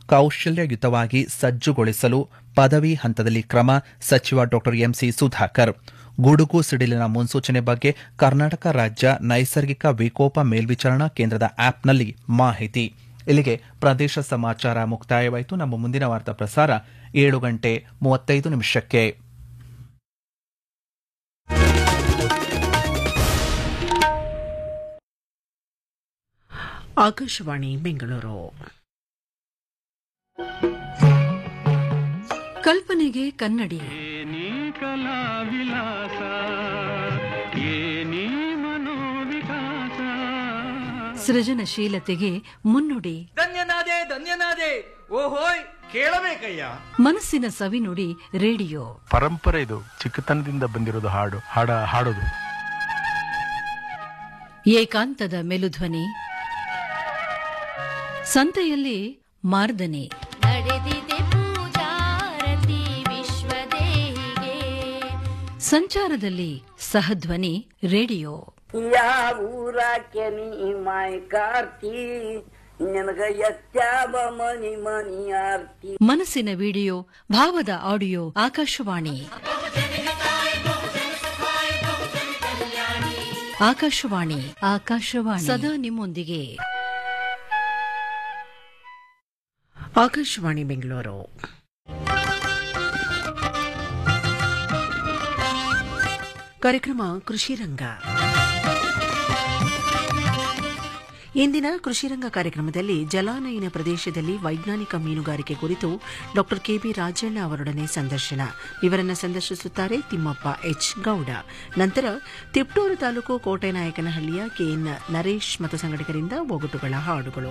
ಕೌಶಲ್ಯಯುತವಾಗಿ ಸಜ್ಜುಗೊಳಿಸಲು ಪದವಿ ಹಂತದಲ್ಲಿ ಕ್ರಮ ಸಚಿವ ಡಾ ಎಂಸಿ ಸುಧಾಕರ್ ಗುಡುಗು ಸಿಡಿಲಿನ ಮುನ್ಸೂಚನೆ ಬಗ್ಗೆ ಕರ್ನಾಟಕ ರಾಜ್ಯ ನೈಸರ್ಗಿಕ ವಿಕೋಪ ಮೇಲ್ವಿಚಾರಣಾ ಕೇಂದ್ರದ ಆಪ್ನಲ್ಲಿ ಮಾಹಿತಿ ಇಲ್ಲಿಗೆ ಪ್ರದೇಶ ಸಮಾಚಾರ ಮುಕ್ತಾಯವಾಯಿತು ನಮ್ಮ ಮುಂದಿನ ವಾರ್ತಾ ಪ್ರಸಾರ ಏಳು ಗಂಟೆ ಮೂವತ್ತೈದು ನಿಮಿಷಕ್ಕೆ ಆಕಾಶವಾಣಿ ಬೆಂಗಳೂರು ಕಲ್ಪನೆಗೆ ಕನ್ನಡಿ ಏನಿ ಕಲಾ ವಿಲಾಸ ಏನಿ ಮನೋವಿಕಾಸ ಸೃಜನಶೀಲತೆಗೆ ಮುನ್ನುಡಿ ಧನ್ಯನಾದೆ ಧನ್ಯನಾದೆ ಓಹೋಯ್ ಕೇಳಬೇಕಯ್ಯ ಮನಸ್ಸಿನ ಸವಿನುಡಿ ರೇಡಿಯೋ ಪರಂಪರೆ ಇದು ಚಿಕ್ಕತನದಿಂದ ಬಂದಿರೋದು ಹಾಡು ಹಾಡ ಹಾಡೋದು ಏಕಾಂತದ ಮೆಲುಧ್ವನಿ ಸಂತೆಯಲ್ಲಿ ಮಾರ್ದನೆ ನಡೆದಿದೆ ಪೂಜಾರತಿ ವಿಶ್ವದೇಹಿಗೆ ಸಂಚಾರದಲ್ಲಿ ಸಹಧ್ವನಿ ರೇಡಿಯೋ ಯಾವೂರಾಕೆ ನೀ ಮಾಯ್ ಕಾರ್ತಿ ನಿನಗ ಎತ್ಯಾವ ಮನಿ ಮನಿ ಆರ್ತಿ ಮನಸ್ಸಿನ ವಿಡಿಯೋ ಭಾವದ ಆಡಿಯೋ ಆಕಾಶವಾಣಿ ಆಕಾಶವಾಣಿ ಆಕಾಶವಾಣಿ ಸದಾ ನಿಮ್ಮೊಂದಿಗೆ ಆಕಾಶವಾಣಿ ಬೆಂಗಳೂರು ಕಾರ್ಯಕ್ರಮ ಕೃಷಿ ರಂಗ ಇಂದಿನ ಕೃಷಿ ರಂಗ ಕಾರ್ಯಕ್ರಮದಲ್ಲಿ ಜಲಾನಯನ ಪ್ರದೇಶದಲ್ಲಿ ವೈಜ್ಞಾನಿಕ ಮೀನುಗಾರಿಕೆ ಕುರಿತು ಡಾಕ್ಟರ್ ಕೆಬಿ ರಾಜಣ್ಣ ಅವರೊಡನೆ ಸಂದರ್ಶನ ಇವರನ್ನ ಸಂದರ್ಶಿಸುತ್ತಾರೆ ತಿಮ್ಮಪ್ಪ ಎಚ್ ಗೌಡ ನಂತರ ತಿಪ್ಟೂರು ತಾಲೂಕು ಕೋಟೆನಾಯಕನಹಳ್ಳಿಯ ಕೆಎನ್ ನರೇಶ್ ಮತ್ತು ಸಂಘಟಕರಿಂದ ಒಗಟುಗಳ ಹಾಡುಗಳು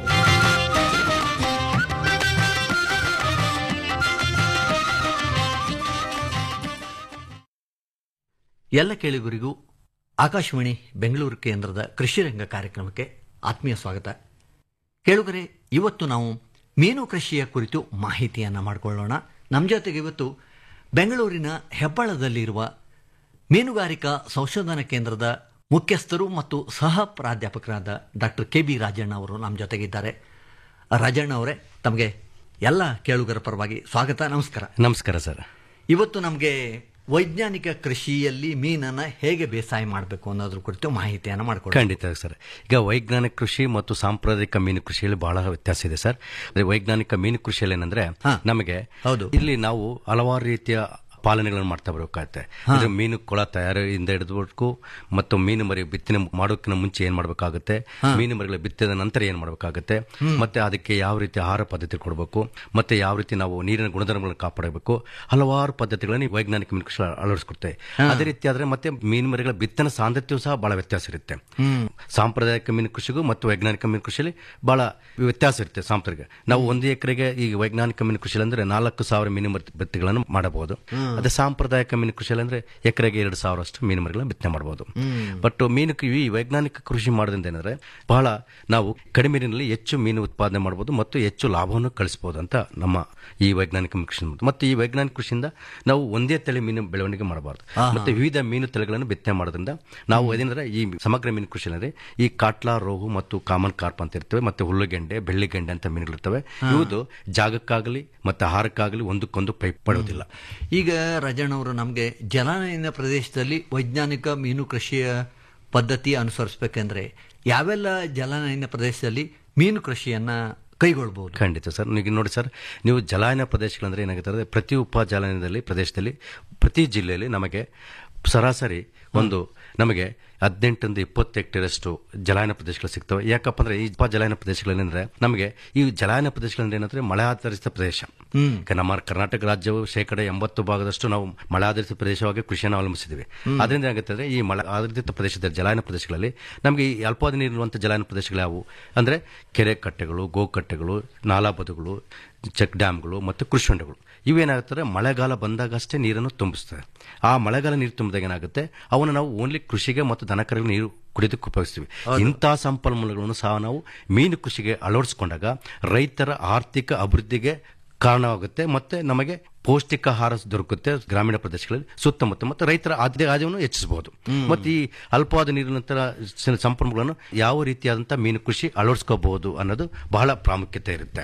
ಎಲ್ಲ ಕೇಳುಗರಿಗೂ ಆಕಾಶವಾಣಿ ಬೆಂಗಳೂರು ಕೇಂದ್ರದ ಕೃಷಿ ರಂಗ ಕಾರ್ಯಕ್ರಮಕ್ಕೆ ಆತ್ಮೀಯ ಸ್ವಾಗತ ಕೇಳುಗರೆ ಇವತ್ತು ನಾವು ಮೀನು ಕೃಷಿಯ ಕುರಿತು ಮಾಹಿತಿಯನ್ನು ಮಾಡಿಕೊಳ್ಳೋಣ ನಮ್ಮ ಜೊತೆಗೆ ಇವತ್ತು ಬೆಂಗಳೂರಿನ ಹೆಬ್ಬಾಳದಲ್ಲಿರುವ ಮೀನುಗಾರಿಕಾ ಸಂಶೋಧನಾ ಕೇಂದ್ರದ ಮುಖ್ಯಸ್ಥರು ಮತ್ತು ಸಹ ಪ್ರಾಧ್ಯಾಪಕರಾದ ಡಾಕ್ಟರ್ ಕೆ ಬಿ ರಾಜಣ್ಣ ಅವರು ನಮ್ಮ ಜೊತೆಗಿದ್ದಾರೆ ರಾಜಣ್ಣ ಅವರೇ ತಮಗೆ ಎಲ್ಲ ಕೇಳುಗರ ಪರವಾಗಿ ಸ್ವಾಗತ ನಮಸ್ಕಾರ ನಮಸ್ಕಾರ ಸರ್ ಇವತ್ತು ನಮಗೆ ವೈಜ್ಞಾನಿಕ ಕೃಷಿಯಲ್ಲಿ ಮೀನನ್ನು ಹೇಗೆ ಬೇಸಾಯ ಮಾಡಬೇಕು ಅನ್ನೋದ್ರ ಕುರಿತು ಮಾಹಿತಿಯನ್ನು ಮಾಡಿಕೊಡಿ ಖಂಡಿತ ಸರ್ ಈಗ ವೈಜ್ಞಾನಿಕ ಕೃಷಿ ಮತ್ತು ಸಾಂಪ್ರದಾಯಿಕ ಮೀನು ಕೃಷಿಯಲ್ಲಿ ಬಹಳ ವ್ಯತ್ಯಾಸ ಇದೆ ಸರ್ ಅದೇ ವೈಜ್ಞಾನಿಕ ಮೀನು ಕೃಷಿಯಲ್ಲಿ ಏನಂದ್ರೆ ನಮಗೆ ಹೌದು. ಇಲ್ಲಿ ನಾವು ಹಲವಾರು ರೀತಿಯ ಪಾಲನೆಗಳನ್ನು ಮಾಡ್ತಾ ಬರಬೇಕಾಗುತ್ತೆ ಇದು ಮೀನು ಕೊಳ ತಯಾರಿಯಿಂದ ಹಿಡಿದ್ಬಿಟ್ಟು ಮತ್ತು ಮೀನು ಮರಿ ಬಿತ್ತನೆ ಮಾಡೋಕ್ಕಿಂತ ಮುಂಚೆ ಏನ್ ಮಾಡಬೇಕಾಗುತ್ತೆ ಮೀನು ಮರಿಗಳ ಬಿತ್ತಿದ ನಂತರ ಏನ್ ಮಾಡಬೇಕಾಗುತ್ತೆ ಮತ್ತೆ ಅದಕ್ಕೆ ಯಾವ ರೀತಿ ಆಹಾರ ಪದ್ಧತಿ ಕೊಡಬೇಕು ಮತ್ತೆ ಯಾವ ರೀತಿ ನಾವು ನೀರಿನ ಗುಣಧರ್ಮಗಳನ್ನು ಕಾಪಾಡಬೇಕು ಹಲವಾರು ಪದ್ಧತಿಗಳನ್ನು ಈ ವೈಜ್ಞಾನಿಕ ಮೀನು ಕೃಷಿ ಅಳವಡಿಸ್ಕೊಡ್ತೇವೆ ಅದೇ ರೀತಿ ಆದ್ರೆ ಮತ್ತೆ ಮೀನು ಮರಿಗಳ ಬಿತ್ತನೆ ಸಾಂದ್ರತೆಯೂ ಸಹ ಬಹಳ ವ್ಯತ್ಯಾಸ ಇರುತ್ತೆ ಸಾಂಪ್ರದಾಯಿಕ ಮೀನು ಕೃಷಿಗೂ ಮತ್ತು ವೈಜ್ಞಾನಿಕ ಮೀನು ಕೃಷಿಯಲ್ಲಿ ಬಹಳ ವ್ಯತ್ಯಾಸ ಇರುತ್ತೆ ಸಾಂಪ್ರದಾಯಿಕ ನಾವು ಒಂದು ಎಕರೆಗೆ ಈ ವೈಜ್ಞಾನಿಕ ಮೀನು ಕೃಷಿಯಲ್ಲಿ ಅಂದ್ರೆ ನಾಲ್ಕು ಸಾವಿರ ಮೀನು ಮರಿ- ಬಿತ್ತನೆಗಳನ್ನು ಮಾಡಬಹುದು ಅದೇ ಸಾಂಪ್ರದಾಯಿಕ ಮೀನು ಕೃಷಿಯಲ್ಲಿ ಅಂದ್ರೆ ಎಕರೆಗೆ ಎರಡು ಸಾವಿರ ಅಷ್ಟು ಮೀನು ಮರಿಗಳನ್ನು ಬಿತ್ತನೆ ಮಾಡಬಹುದು ಬಟ್ ಮೀನು ಕ- ಈ ವೈಜ್ಞಾನಿಕ ಕೃಷಿ ಮಾಡೋದ್ರಿಂದ ಏನಂದ್ರೆ ಬಹಳ ನಾವು ಕಡಿಮೆ ನೀರಿನಲ್ಲಿ ಹೆಚ್ಚು ಮೀನು ಉತ್ಪಾದನೆ ಮಾಡಬಹುದು ಮತ್ತು ಹೆಚ್ಚು ಲಾಭವನ್ನು ಗಳಿಸಬಹುದು ಅಂತ ನಮ್ಮ ಈ ವೈಜ್ಞಾನಿಕ ಮೀನು ಕೃಷಿ ಮತ್ತೆ ಈ ವೈಜ್ಞಾನಿಕ ಕೃಷಿಯಿಂದ ನಾವು ಒಂದೇ ತಳಿ ಮೀನು ಬೆಳವಣಿಗೆ ಮಾಡಬಾರದು ಮತ್ತೆ ವಿವಿಧ ಮೀನು ತಳಿಗಳನ್ನು ಬಿತ್ತನೆ ಮಾಡೋದ್ರಿಂದ ನಾವು ಏನಂದ್ರೆ ಈ ಸಮಗ್ರ ಮೀನು ಕೃಷಿ ಅಂದ್ರೆ ಈ ಕಾಟ್ಲಾ ರೋಹು ಮತ್ತು ಕಾಮನ್ ಕಾರ್ಪ್ ಅಂತ ಇರ್ತವೆ ಮತ್ತೆ ಹುಲ್ಲುಗೆಂಡೆ ಬೆಳ್ಳಿಗೆಂಡೆ ಅಂತ ಮೀನುಗಳಿರ್ತವೆ ಇವುದು ಜಾಗಕ್ಕಾಗಲಿ ಮತ್ತೆ ಆಹಾರಕ್ಕಾಗಲಿ ಒಂದಕ್ಕೊಂದು ಪೈ ಪಡೆಯೋದಿಲ್ಲ ಈಗ ರಜಣ್ಣವರು ನಮಗೆ ಜಲಾನಯನ ಪ್ರದೇಶದಲ್ಲಿ ವೈಜ್ಞಾನಿಕ ಮೀನು ಕೃಷಿಯ ಪದ್ಧತಿ ಅನುಸರಿಸಬೇಕೆಂದ್ರೆ ಯಾವೆಲ್ಲ ಜಲಾನಯನ ಪ್ರದೇಶದಲ್ಲಿ ಮೀನು ಕೃಷಿಯನ್ನ ಕೈಗೊಳ್ಬಹುದು ಖಂಡಿತ ಸರ್ ಈಗ ನೋಡಿ ಸರ್ ನೀವು ಜಲಾನಯ ಪ್ರದೇಶಗಳಂದ್ರೆ ಏನಾಗುತ್ತೆ ಅಂದ್ರೆ ಪ್ರತಿ ಉಪ ಜಲಾನಯದಲ್ಲಿ ಪ್ರದೇಶದಲ್ಲಿ ಪ್ರತಿ ಜಿಲ್ಲೆಯಲ್ಲಿ ನಮಗೆ ಸರಾಸರಿ ಒಂದು ನಮಗೆ ಹದಿನೆಂಟರಿಂದ ಇಪ್ಪತ್ತು ಹೆಕ್ಟೇರಷ್ಟು ಜಲಾಯನ ಪ್ರದೇಶಗಳು ಸಿಗ್ತವೆ ಯಾಕಪ್ಪ ಅಂದ್ರೆ ಈ ಉಪ ಜಲಾಯನ ಪ್ರದೇಶಗಳೇನೆಂದ್ರೆ ನಮಗೆ ಈ ಜಲಾಯನ ಪ್ರದೇಶಗಳಂದ್ರೆ ಏನಂದ್ರೆ ಮಳೆ ಆಧಾರಿತ ಪ್ರದೇಶ ಈಗ ನಮ್ಮ ಕರ್ನಾಟಕ ರಾಜ್ಯವು ಶೇಕಡ ಎಂಬತ್ತು ಭಾಗದಷ್ಟು ನಾವು ಮಳೆ ಆಧಾರಿತ ಪ್ರದೇಶವಾಗಿ ಕೃಷಿಯನ್ನು ಅವಲಂಬಿಸಿದ್ದೀವಿ ಅದರಿಂದ ಏನಾಗುತ್ತೆ ಅಂದ್ರೆ ಈ ಮಳೆ ಆಧಾರಿತ ಪ್ರದೇಶದ ಜಲಾಯನ ಪ್ರದೇಶಗಳಲ್ಲಿ ನಮಗೆ ಈ ಅಲ್ಪಾವಧಿ ನೀರಿರುವಂತಹ ಜಲಾಯನ ಪ್ರದೇಶಗಳು ಯಾವುವು ಅಂದ್ರೆ ಕೆರೆ ಕಟ್ಟೆಗಳು ಗೋಕಟ್ಟೆಗಳು ನಾಲಾಬದುಗಳು ಚೆಕ್ ಡ್ಯಾಮ್ಗಳು ಮತ್ತು ಕೃಷಿ ಹೊಂಡಗಳು ಇವೇನಾಗುತ್ತದೆ ಮಳೆಗಾಲ ಬಂದಾಗಷ್ಟೇ ನೀರನ್ನು ತುಂಬಿಸ್ತವೆ ಆ ಮಳೆಗಾಲ ನೀರು ತುಂಬಿದಾಗ ಏನಾಗುತ್ತೆ ಅವನ್ನ ನಾವು ಓನ್ಲಿ ಕೃಷಿಗೆ ಮತ್ತು ದನಕರಿಗೆ ನೀರು ಕುಡಿದಕ್ಕೆ ಉಪಯೋಗಿಸ್ತೀವಿ ಇಂತಹ ಸಂಪನ್ಮೂಲಗಳನ್ನು ಸಹ ನಾವು ಮೀನು ಕೃಷಿಗೆ ಅಳವಡಿಸಿಕೊಂಡಾಗ ರೈತರ ಆರ್ಥಿಕ ಅಭಿವೃದ್ಧಿಗೆ ಕಾರಣವಾಗುತ್ತೆ ಮತ್ತೆ ನಮಗೆ ಪೌಷ್ಟಿಕಾಹಾರ ದೊರಕುತ್ತೆ ಗ್ರಾಮೀಣ ಪ್ರದೇಶಗಳಲ್ಲಿ ಸುತ್ತಮುತ್ತ ಮತ್ತು ರೈತರ ಆದಾಯ ಆದಾಯವನ್ನು ಹೆಚ್ಚಿಸಬಹುದು ಮತ್ತು ಈ ಅಲ್ಪವಾದ ನೀರಿನಂತರ ಸ- ಸಂಪನ್ಮೂಲಗಳನ್ನು ಯಾವ ರೀತಿಯಾದಂತಹ ಮೀನು ಕೃಷಿ ಅಳವಡಿಸ್ಕೋಬಹುದು ಅನ್ನೋದು ಬಹಳ ಪ್ರಾಮುಖ್ಯತೆ ಇರುತ್ತೆ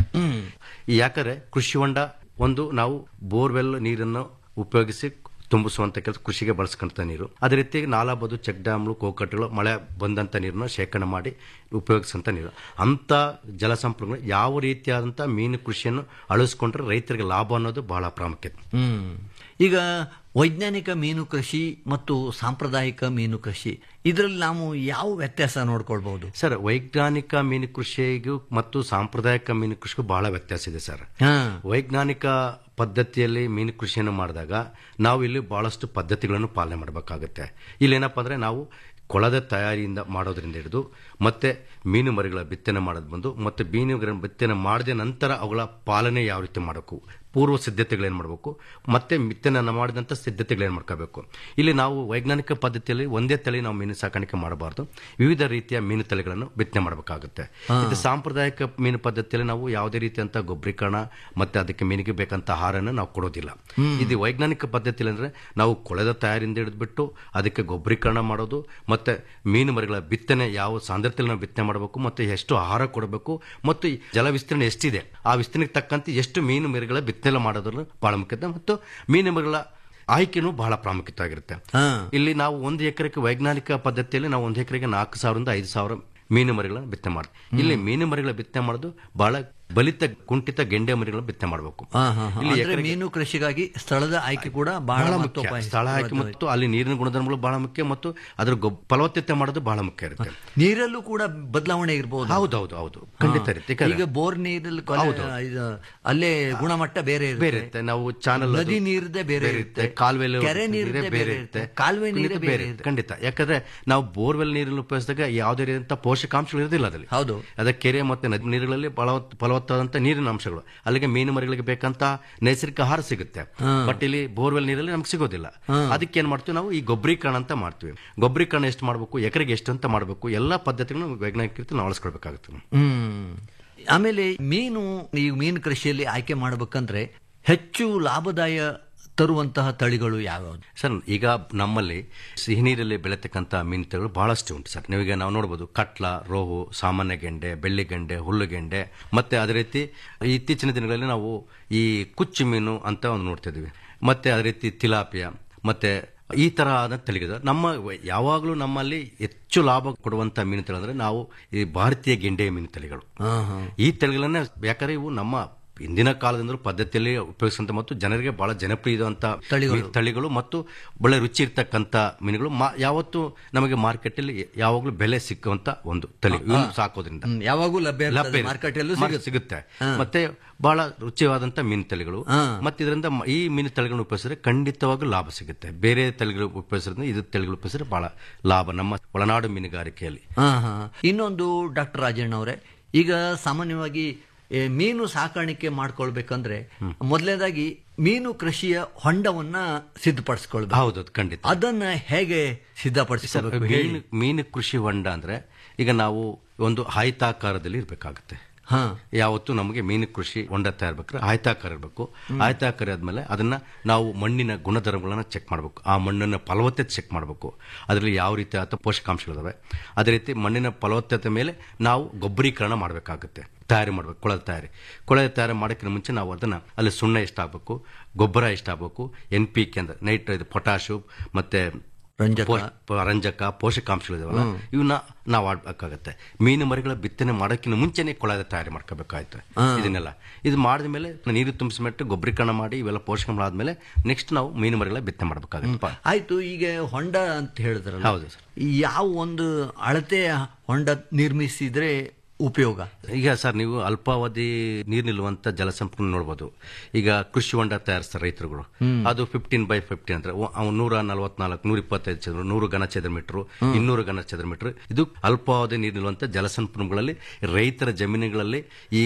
ಈ ಯಾಕಂದ್ರೆ ಕೃಷಿ ಹೊಂಡ ಒಂದು ನಾವು ಬೋರ್ವೆಲ್ ನೀರನ್ನು ಉಪಯೋಗಿಸಿ ತುಂಬಿಸುವಂತ ಕೆಲಸ ಕೃಷಿಗೆ ಬಳಸ್ಕೊಂತ ನೀರು ಅದೇ ರೀತಿ ನಾಲಾ ಬದು ಚೆಕ್ ಡ್ಯಾಮ್ಗಳು ಕೋಕಟ್ಟುಗಳು ಮಳೆ ಬಂದಂತ ನೀರನ್ನು ಶೇಖರಣೆ ಮಾಡಿ ಉಪಯೋಗಿಸಂತ ನೀರು ಅಂತ ಜಲಸಂಪನ್ಮೂಲ ಯಾವ ರೀತಿಯಾದಂಥ ಮೀನು ಕೃಷಿಯನ್ನು ಅಳಿಸ್ಕೊಂಡ್ರೆ ರೈತರಿಗೆ ಲಾಭ ಅನ್ನೋದು ಬಹಳ ಪ್ರಾಮುಖ್ಯತೆ ಹ್ಮ್ ಈಗ ವೈಜ್ಞಾನಿಕ ಮೀನು ಕೃಷಿ ಮತ್ತು ಸಾಂಪ್ರದಾಯಿಕ ಮೀನು ಕೃಷಿ ಇದರಲ್ಲಿ ನಾವು ಯಾವ ವ್ಯತ್ಯಾಸ ನೋಡ್ಕೊಳ್ಬಹುದು ಸರ್ ವೈಜ್ಞಾನಿಕ ಮೀನು ಕೃಷಿಗೂ ಮತ್ತು ಸಾಂಪ್ರದಾಯಿಕ ಮೀನು ಕೃಷಿಗೂ ಬಹಳ ವ್ಯತ್ಯಾಸ ಇದೆ ಸರ್ ಹಾ ವೈಜ್ಞಾನಿಕ ಪದ್ಧತಿಯಲ್ಲಿ ಮೀನು ಕೃಷಿಯನ್ನು ಮಾಡಿದಾಗ ನಾವು ಇಲ್ಲಿ ಬಹಳಷ್ಟು ಪದ್ಧತಿಗಳನ್ನು ಪಾಲನೆ ಮಾಡಬೇಕಾಗುತ್ತೆ ಇಲ್ಲಿ ಏನಪ್ಪಾ ಅಂದ್ರೆ ನಾವು ಕೊಳದ ತಯಾರಿಯಿಂದ ಮಾಡೋದ್ರಿಂದ ಹಿಡಿದು ಮತ್ತೆ ಮೀನು ಮರಿಗಳ ಬಿತ್ತನೆ ಮಾಡೋದು ಬಂದು ಮತ್ತೆ ಮೀನುಗಳ ಬಿತ್ತನೆ ಮಾಡಿದ ನಂತರ ಅವುಗಳ ಪಾಲನೆ ಯಾವ ರೀತಿ ಮಾಡಬೇಕು ಪೂರ್ವ ಸಿದ್ಧತೆಗಳೇನು ಮಾಡಬೇಕು ಮತ್ತೆ ಬಿತ್ತನೆ ಮಾಡಿದಂಥ ಸಿದ್ಧತೆಗಳೇನು ಮಾಡ್ಕೋಬೇಕು ಇಲ್ಲಿ ನಾವು ವೈಜ್ಞಾನಿಕ ಪದ್ಧತಿಯಲ್ಲಿ ಒಂದೇ ತಳಿ ನಾವು ಮೀನು ಸಾಕಾಣಿಕೆ ಮಾಡಬಾರ್ದು ವಿವಿಧ ರೀತಿಯ ಮೀನು ತಳಿಗಳನ್ನು ಬಿತ್ತನೆ ಮಾಡಬೇಕಾಗುತ್ತೆ ಇದು ಸಾಂಪ್ರದಾಯಿಕ ಮೀನು ಪದ್ಧತಿಯಲ್ಲಿ ನಾವು ಯಾವುದೇ ರೀತಿಯಂತ ಗೊಬ್ಬರೀಕರಣ ಮತ್ತೆ ಅದಕ್ಕೆ ಮೀನಿಗೆ ಬೇಕಂತ ಆಹಾರನ ನಾವು ಕೊಡೋದಿಲ್ಲ ಇದು ವೈಜ್ಞಾನಿಕ ಪದ್ಧತಿಯಲ್ಲಿ ಅಂದ್ರೆ ನಾವು ಕೊಳೆದ ತಯಾರಿಯಿಂದ ಹಿಡಿದ್ಬಿಟ್ಟು ಅದಕ್ಕೆ ಗೊಬ್ಬರೀಕರಣ ಮಾಡೋದು ಮತ್ತೆ ಮೀನು ಮರಿಗಳ ಬಿತ್ತನೆ ಯಾವ ಸಾಂದ್ರತೆಯಲ್ಲಿ ನಾವು ಬಿತ್ತನೆ ಮಾಡಬೇಕು ಮತ್ತೆ ಎಷ್ಟು ಆಹಾರ ಕೊಡಬೇಕು ಮತ್ತು ಈ ಜಲ ವಿಸ್ತೀರ್ಣ ಎಷ್ಟಿದೆ ಆ ವಿಸ್ತೀರ್ಣಕ್ಕೆ ತಕ್ಕಂತೆ ಎಷ್ಟು ಮೀನು ಮರಿಗಳ ಬಿತ್ತನೆ ಮಾಡೋದ್ರಲ್ಲಿ ಬಹಳ ಮುಖ್ಯತೆ ಮತ್ತು ಮೀನು ಮರಿಗಳ ಆಯ್ಕೆನೂ ಬಹಳ ಪ್ರಾಮುಖ್ಯತೆ ಆಗಿರುತ್ತೆ ಹಾ ಇಲ್ಲಿ ನಾವು ಒಂದು ಎಕರೆಗೆ ವೈಜ್ಞಾನಿಕ ಪದ್ಧತಿಯಲ್ಲಿ ನಾವು ಒಂದು ಎಕರೆಗೆ ನಾಲ್ಕು ಸಾವಿರದಿಂದ ಐದು ಸಾವಿರ ಮೀನು ಮರಿಗಳನ್ನ ಬಿತ್ತನೆ ಮಾಡ್ತೀವಿ ಇಲ್ಲಿ ಮೀನು ಮರಿಗಳ ಬಿತ್ತನೆ ಮಾಡೋದು ಬಹಳ ಬಲಿತ ಕುಂಠಿತ ಗೆಂಡೆ ಮರಿಗಳನ್ನ ಬಿತ್ತನೆ ಮಾಡಬೇಕು ಹಾ, ಹಾ, ಹಾ. ಇಲ್ಲಿ ಅಂದ್ರೆ ಎಕರೆಗೆ- ಮೀನು ಕೃಷಿಗಾಗಿ ಸ್ಥಳದ ಆಯ್ಕೆ ಕೂಡ ಬಹಳ ಬಹಳ ಮುಖ್ಯ ಮಹತ್ವಪಾಯಿ- ಸ್ಥಳ ಆಯ್ಕೆ ಮತ್ತು ಅಲ್ಲಿ ನೀರಿನ ಗುಣಧರ್ಮಗಳು ಬಹಳ ಮುಖ್ಯ ಮತ್ತು ಅದರ ಗೊಬ್- ಫಲವತ್ತತೆ ಮಾಡೋದು ಬಹಳ ಮುಖ್ಯ ಇರುತ್ತೆ ನೀರಲ್ಲೂ ಕೂಡ ಬದಲಾವಣೆ ಇರಬಹುದು ಹೌದೌದು ಹೌದು ಖಂಡಿತ ಇರುತ್ತೆ ಯಾಕಂದ್ರೆ- ಈಗ ಬೋರ್ ನೀರಲ್ಲಿ ಕೊಲೆ- ಇದು ಅಲ್ಲೇ ಗುಣಮಟ್ಟ ಬೇರೆ ಇರುತ್ತೆ. ಬೇರೆ ಇರುತ್ತೆ ನಾವು ಚಾನಲ್ ನದಿ ನೀರದೇ ಬೇರೆ ಇರುತ್ತೆ ಕಾಲುವೆ ಕೆರೆ ನೀರದೇ ಬೇರೆ ಇರುತ್ತೆ ಕಾಲುವೆ ನೀರೇ ಬೇರೆ ಇರುತ್ತೆ ಖಂಡಿತ ಯಾಕಂದ್ರೆ ನಾವು ಬೋರ್ವೆಲ್ ನೀರನ್ನು ಉಪಯೋಗಿಸಿದಾಗ ಯಾವುದೇ ರೀತಿಯಂತ ಪೋಷಕಾಂಶಗಳು ಇರೋದಿಲ್ಲ ಅದರಲ್ಲಿ ಹೌದು ಅದ ಕೆರೆ ಮತ್ತೆ ನದಿ ನೀರುಗಳಲ್ಲಿ ಫಲವತ್ ಫಲವತ್ತಾದಂತ ನೀರಿನ ಅಂಶಗಳು ಅಲ್ಲಿಗೆ ಮೀನು ಮರಿಗಳಿಗೆ ಬೇಕಂತ ನೈಸರ್ಗಿಕ ಆಹಾರ ಸಿಗುತ್ತೆ ಬಟ್ ಇಲ್ಲಿ ಬೋರ್ವೆಲ್ ನೀರಲ್ಲಿ ನಮ್ಗೆ ಸಿಗೋದಿಲ್ಲ ಅದಕ್ಕೆ ಏನ್ ಮಾಡ್ತೀವಿ ನಾವು ಈ ಗೊಬ್ಬರೀಕರಣ ಅಂತ ಮಾಡ್ತೀವಿ ಗೊಬ್ಬರೀಕರಣ ಎಷ್ಟು ಮಾಡಬೇಕು ಎಕರೆಗೆ ಎಷ್ಟು ಅಂತ ಮಾಡಬೇಕು ಎಲ್ಲಾ ಪದ್ಧತಿಗಳನ್ನು ವೈಜ್ಞಾನಿಕ ರೀತಿ ನಾವು ಅಳಸ್ಕೊಳ್ಬೇಕಾಗುತ್ತೆ ಹ್ಮ್ ಆಮೇಲೆ ಮೀನು ಈ ಮೀನು ಕೃಷಿಯಲ್ಲಿ ಆಯ್ಕೆ ಮಾಡಬೇಕಂದ್ರೆ ಹೆಚ್ಚು ಲಾಭದಾಯ ತರುವಂತಹ ತಳಿಗಳು ಯಾವ್ಯಾವುದು ಸರ್ ಈಗ ನಮ್ಮಲ್ಲಿ ಸಿಹಿ ನೀರಲ್ಲಿ ಬೆಳೆತಕ್ಕಂಥ ಮೀನು ತಳಿಗಳು ಬಹಳಷ್ಟು ಉಂಟು ಸರ್ ನೀವೀಗ ನಾವು ನೋಡ್ಬೋದು ಕಟ್ಲ ರೋಹು ಸಾಮಾನ್ಯ ಗೆಂಡೆ ಬೆಳ್ಳಿಗೆಂಡೆ ಹುಲ್ಲುಗೆಂಡೆ ಮತ್ತೆ ಅದೇ ರೀತಿ ಇತ್ತೀಚಿನ ದಿನಗಳಲ್ಲಿ ನಾವು ಈ ಕುಚ್ಚು ಮೀನು ಅಂತ ಒಂದು ನೋಡ್ತಿದ್ವಿ ಮತ್ತೆ ಅದೇ ರೀತಿ ತಿಲಾಪಿಯ ಮತ್ತೆ ಈ ತರ ಆದ ತಳಿಗಳು ನಮ್ಮ ಯಾವಾಗಲೂ ನಮ್ಮಲ್ಲಿ ಹೆಚ್ಚು ಲಾಭ ಕೊಡುವಂತ ಮೀನು ತಳಿ ಅಂದ್ರೆ ನಾವು ಈ ಭಾರತೀಯ ಗೆಂಡೆ ಮೀನು ತಳಿಗಳು ಈ ತಳಿಗಳನ್ನ ಯಾಕಂದ್ರೆ ಇವು ನಮ್ಮ ಹಿಂದಿನ ಕಾಲದಿಂದಲೂ ಪದ್ಧತಿಯಲ್ಲಿ ಉಪಯೋಗಿಸುವಂತ ಮತ್ತು ಜನರಿಗೆ ಬಹಳ ಜನಪ್ರಿಯವಾದಂತ ತಳಿಗಳು. ತಳಿಗಳು ಮತ್ತು ಒಳ್ಳೆ ರುಚಿ ಇರ್ತಕ್ಕಂಥ ಮೀನುಗಳು ಮಾ- ಯಾವತ್ತು ನಮಗೆ ಮಾರ್ಕೆಟ್ ಅಲ್ಲಿ ಯಾವಾಗಲೂ ಬೆಲೆ ಸಿಕ್ಕುವಂತ ಒಂದು ತಳಿ ಇವ್ನ ಸಾಕೋದ್ರಿಂದ ಹ್ಮ್, ಯಾವಾಗೂ ಲಭ್ಯ ಇರ್ತದೆ. ಲಭ್ಯ ಇರುತ್ತೆ. ಮಾರುಕಟ್ಟೆಯಲ್ಲೂ ಮಾರ್ಕೆಟ್ ಸಿಗುತ್ತೆ. ಸಿಗುತ್ತೆ ಮತ್ತೆ ಬಹಳ ರುಚಿಯಾದಂತ ಮೀನು ತಳಿಗಳು ಹಾ. ಮತ್ತೆ ಇದರಿಂದ ಮ- ಈ ಮೀನು ತಳಿಗಳನ್ನು ಉಪಯೋಗಿಸಿದ್ರೆ ಖಂಡಿತವಾಗೂ ಲಾಭ ಸಿಗುತ್ತೆ ಬೇರೆ ತಳಿಗಳು ಉಪಯೋಗಿಸಿದ್ರೆ ಇದು ತಳಿಗಳು ಉಪಯೋಗಿಸಿದ್ರೆ ಬಹಳ ಲಾಭ ನಮ್ಮ ಒಳನಾಡು ಮೀನುಗಾರಿಕೆಯಲ್ಲಿ ಹಾ ಹಾ ಇನ್ನೊಂದು ಡಾಕ್ಟರ್ ರಾಜಣ್ಣ ಅವರೇ ಈಗ ಸಾಮಾನ್ಯವಾಗಿ ಏ, ಮೀನು ಸಾಕಾಣಿಕೆ ಮಾಡ್ಕೊಳ್ಬೇಕಂದ್ರೆ ಮೊದಲನೇದಾಗಿ ಮೀನು ಕೃಷಿಯ ಹೊಂಡವನ್ನ ಸಿದ್ಧಪಡಿಸ್ಕೊಳ್ಬೇಕು ಹೌದು ಖಂಡಿತ ಅದನ್ನ ಹೇಗೆ ಸಿದ್ಧಪಡಿಸ್ಕೋಬೇಕು ಹೇಳಿ ಮೀನು ಮೀನು ಕೃಷಿ ಹೊಂಡ ಅಂದ್ರೆ ಈಗ ನಾವು ಒಂದು ಆಯತಾಕಾರದಲ್ಲಿ ಇರಬೇಕಾಗುತ್ತೆ ಹಾ ಯಾವತ್ತು ನಮಗೆ ಮೀನು ಕೃಷಿ ಹೊಂಡ ತಯಾರಬೇಕಾದ್ರೆ ಆಯತಾಕಾರ ಇರಬೇಕು ಆಯತಾಕಾರ ಆದ್ಮೇಲೆ ಅದನ್ನ ನಾವು ಮಣ್ಣಿನ ಗುಣಧರ್ಮಗಳನ್ನ ಚೆಕ್ ಮಾಡಬೇಕು ಆ ಮಣ್ಣಿನ ಫಲವತ್ತತೆ ಚೆಕ್ ಮಾಡಬೇಕು ಅದರಲ್ಲಿ ಯಾವ ರೀತಿ ಆದ ಪೋಷಕಾಂಶಗಳಿದಾವೆ ಅದೇ ರೀತಿ ಮಣ್ಣಿನ ಫಲವತ್ತತೆ ಮೇಲೆ ನಾವು ಗೊಬ್ಬರೀಕರಣ ಮಾಡಬೇಕಾಗುತ್ತೆ ತಯಾರಿ ಮಾಡಬೇಕು ಕೊಳದ ತಯಾರಿ ಕೊಳದ ತಯಾರಿ ಮಾಡೋಕ್ಕಿಂತ ಮುಂಚೆ ನಾವು ಅದನ್ನ ಅಲ್ಲಿ ಸುಣ್ಣ ಎಷ್ಟಾಗಬೇಕು ಗೊಬ್ಬರ ಎಷ್ಟಾಗಬೇಕು ಎನ್ ಪಿ ಕೆ ಅಂದ್ರೆ ನೈಟ್ ಇದು ಪೊಟ್ಯಾಶು ಮತ್ತೆ ರಂಜಕ. ಪೋಷ್- ಪ- ರಂಜಕ ಪೋಷಕಾಂಶಗಳಿದಾವಲ್ಲ ಇವನ್ನ ನಾವು ಆಡ್ಬೇಕಾಗತ್ತೆ ಮೀನು ಮರಿಗಳ ಬಿತ್ತನೆ ಮಾಡೋಕ್ಕಿಂತ ಮುಂಚೆನೆ ಕೊಳದ ತಯಾರಿ ಮಾಡ್ಕೋಬೇಕಾಯ್ತು ಇದನ್ನೆಲ್ಲ ಇದು ಮಾಡಿದ ಮೇಲೆ ನೀರು ತುಂಬಿಸ್ಬಿಟ್ಟು ಗೊಬ್ಬರೀಕರಣ ಮಾಡಿ ಇವೆಲ್ಲ ಪೋಷಕಾಂಶಗಳಾದ್ಮೇಲೆ ನೆಕ್ಸ್ಟ್ ನಾವು ಮೀನು ಮರಿಗಳ ಬಿತ್ತನೆ ಮಾಡ್ಬೇಕಾಗತ್ತಪ್ಪ ಆಯ್ತು ಈಗ ಹೊಂಡ ಅಂತ ಹೇಳಿದ್ರಲ್ಲ ಹೌದು ಸರ್. ಯಾವ ಒಂದು ಅಳತೆಯ ಹೊಂಡ ನಿರ್ಮಿಸಿದ್ರೆ ಉಪಯೋಗ ಈಗ ಸರ್ ನೀವು ಅಲ್ಪಾವಧಿ ನೀರು ನಿಲ್ಲುವಂತ ಜಲಸಂಪನ್ಮೂಲ ನೋಡ್ಬೋದು ಈಗ ಕೃಷಿ ಹೊಂಡ ತಯಾರಿಸ್ತಾರೆ ರೈತರುಗಳು ಅದು ಫಿಫ್ಟೀನ್ ಬೈ ಫಿಫ್ಟೀನ್ ಅಂದ್ರೆ ಅವ- ಅವ್ನು ನೂರ ನಲವತ್ನಾಲ್ಕು ನೂರ ಇಪ್ಪತ್ತೈದು ಚದರ ನೂರು ಘನ ಚದರ ಮೀಟರ್ ಇನ್ನೂರು ಘನ ಚದರ ಮೀಟರ್ ಇದು ಅಲ್ಪಾವಧಿ ನೀರು ನಿಲ್ಲುವಂತ ಜಲಸಂಪನ್ಮೂಲಗಳಲ್ಲಿ ರೈತರ ಜಮೀನುಗಳಲ್ಲಿ ಈ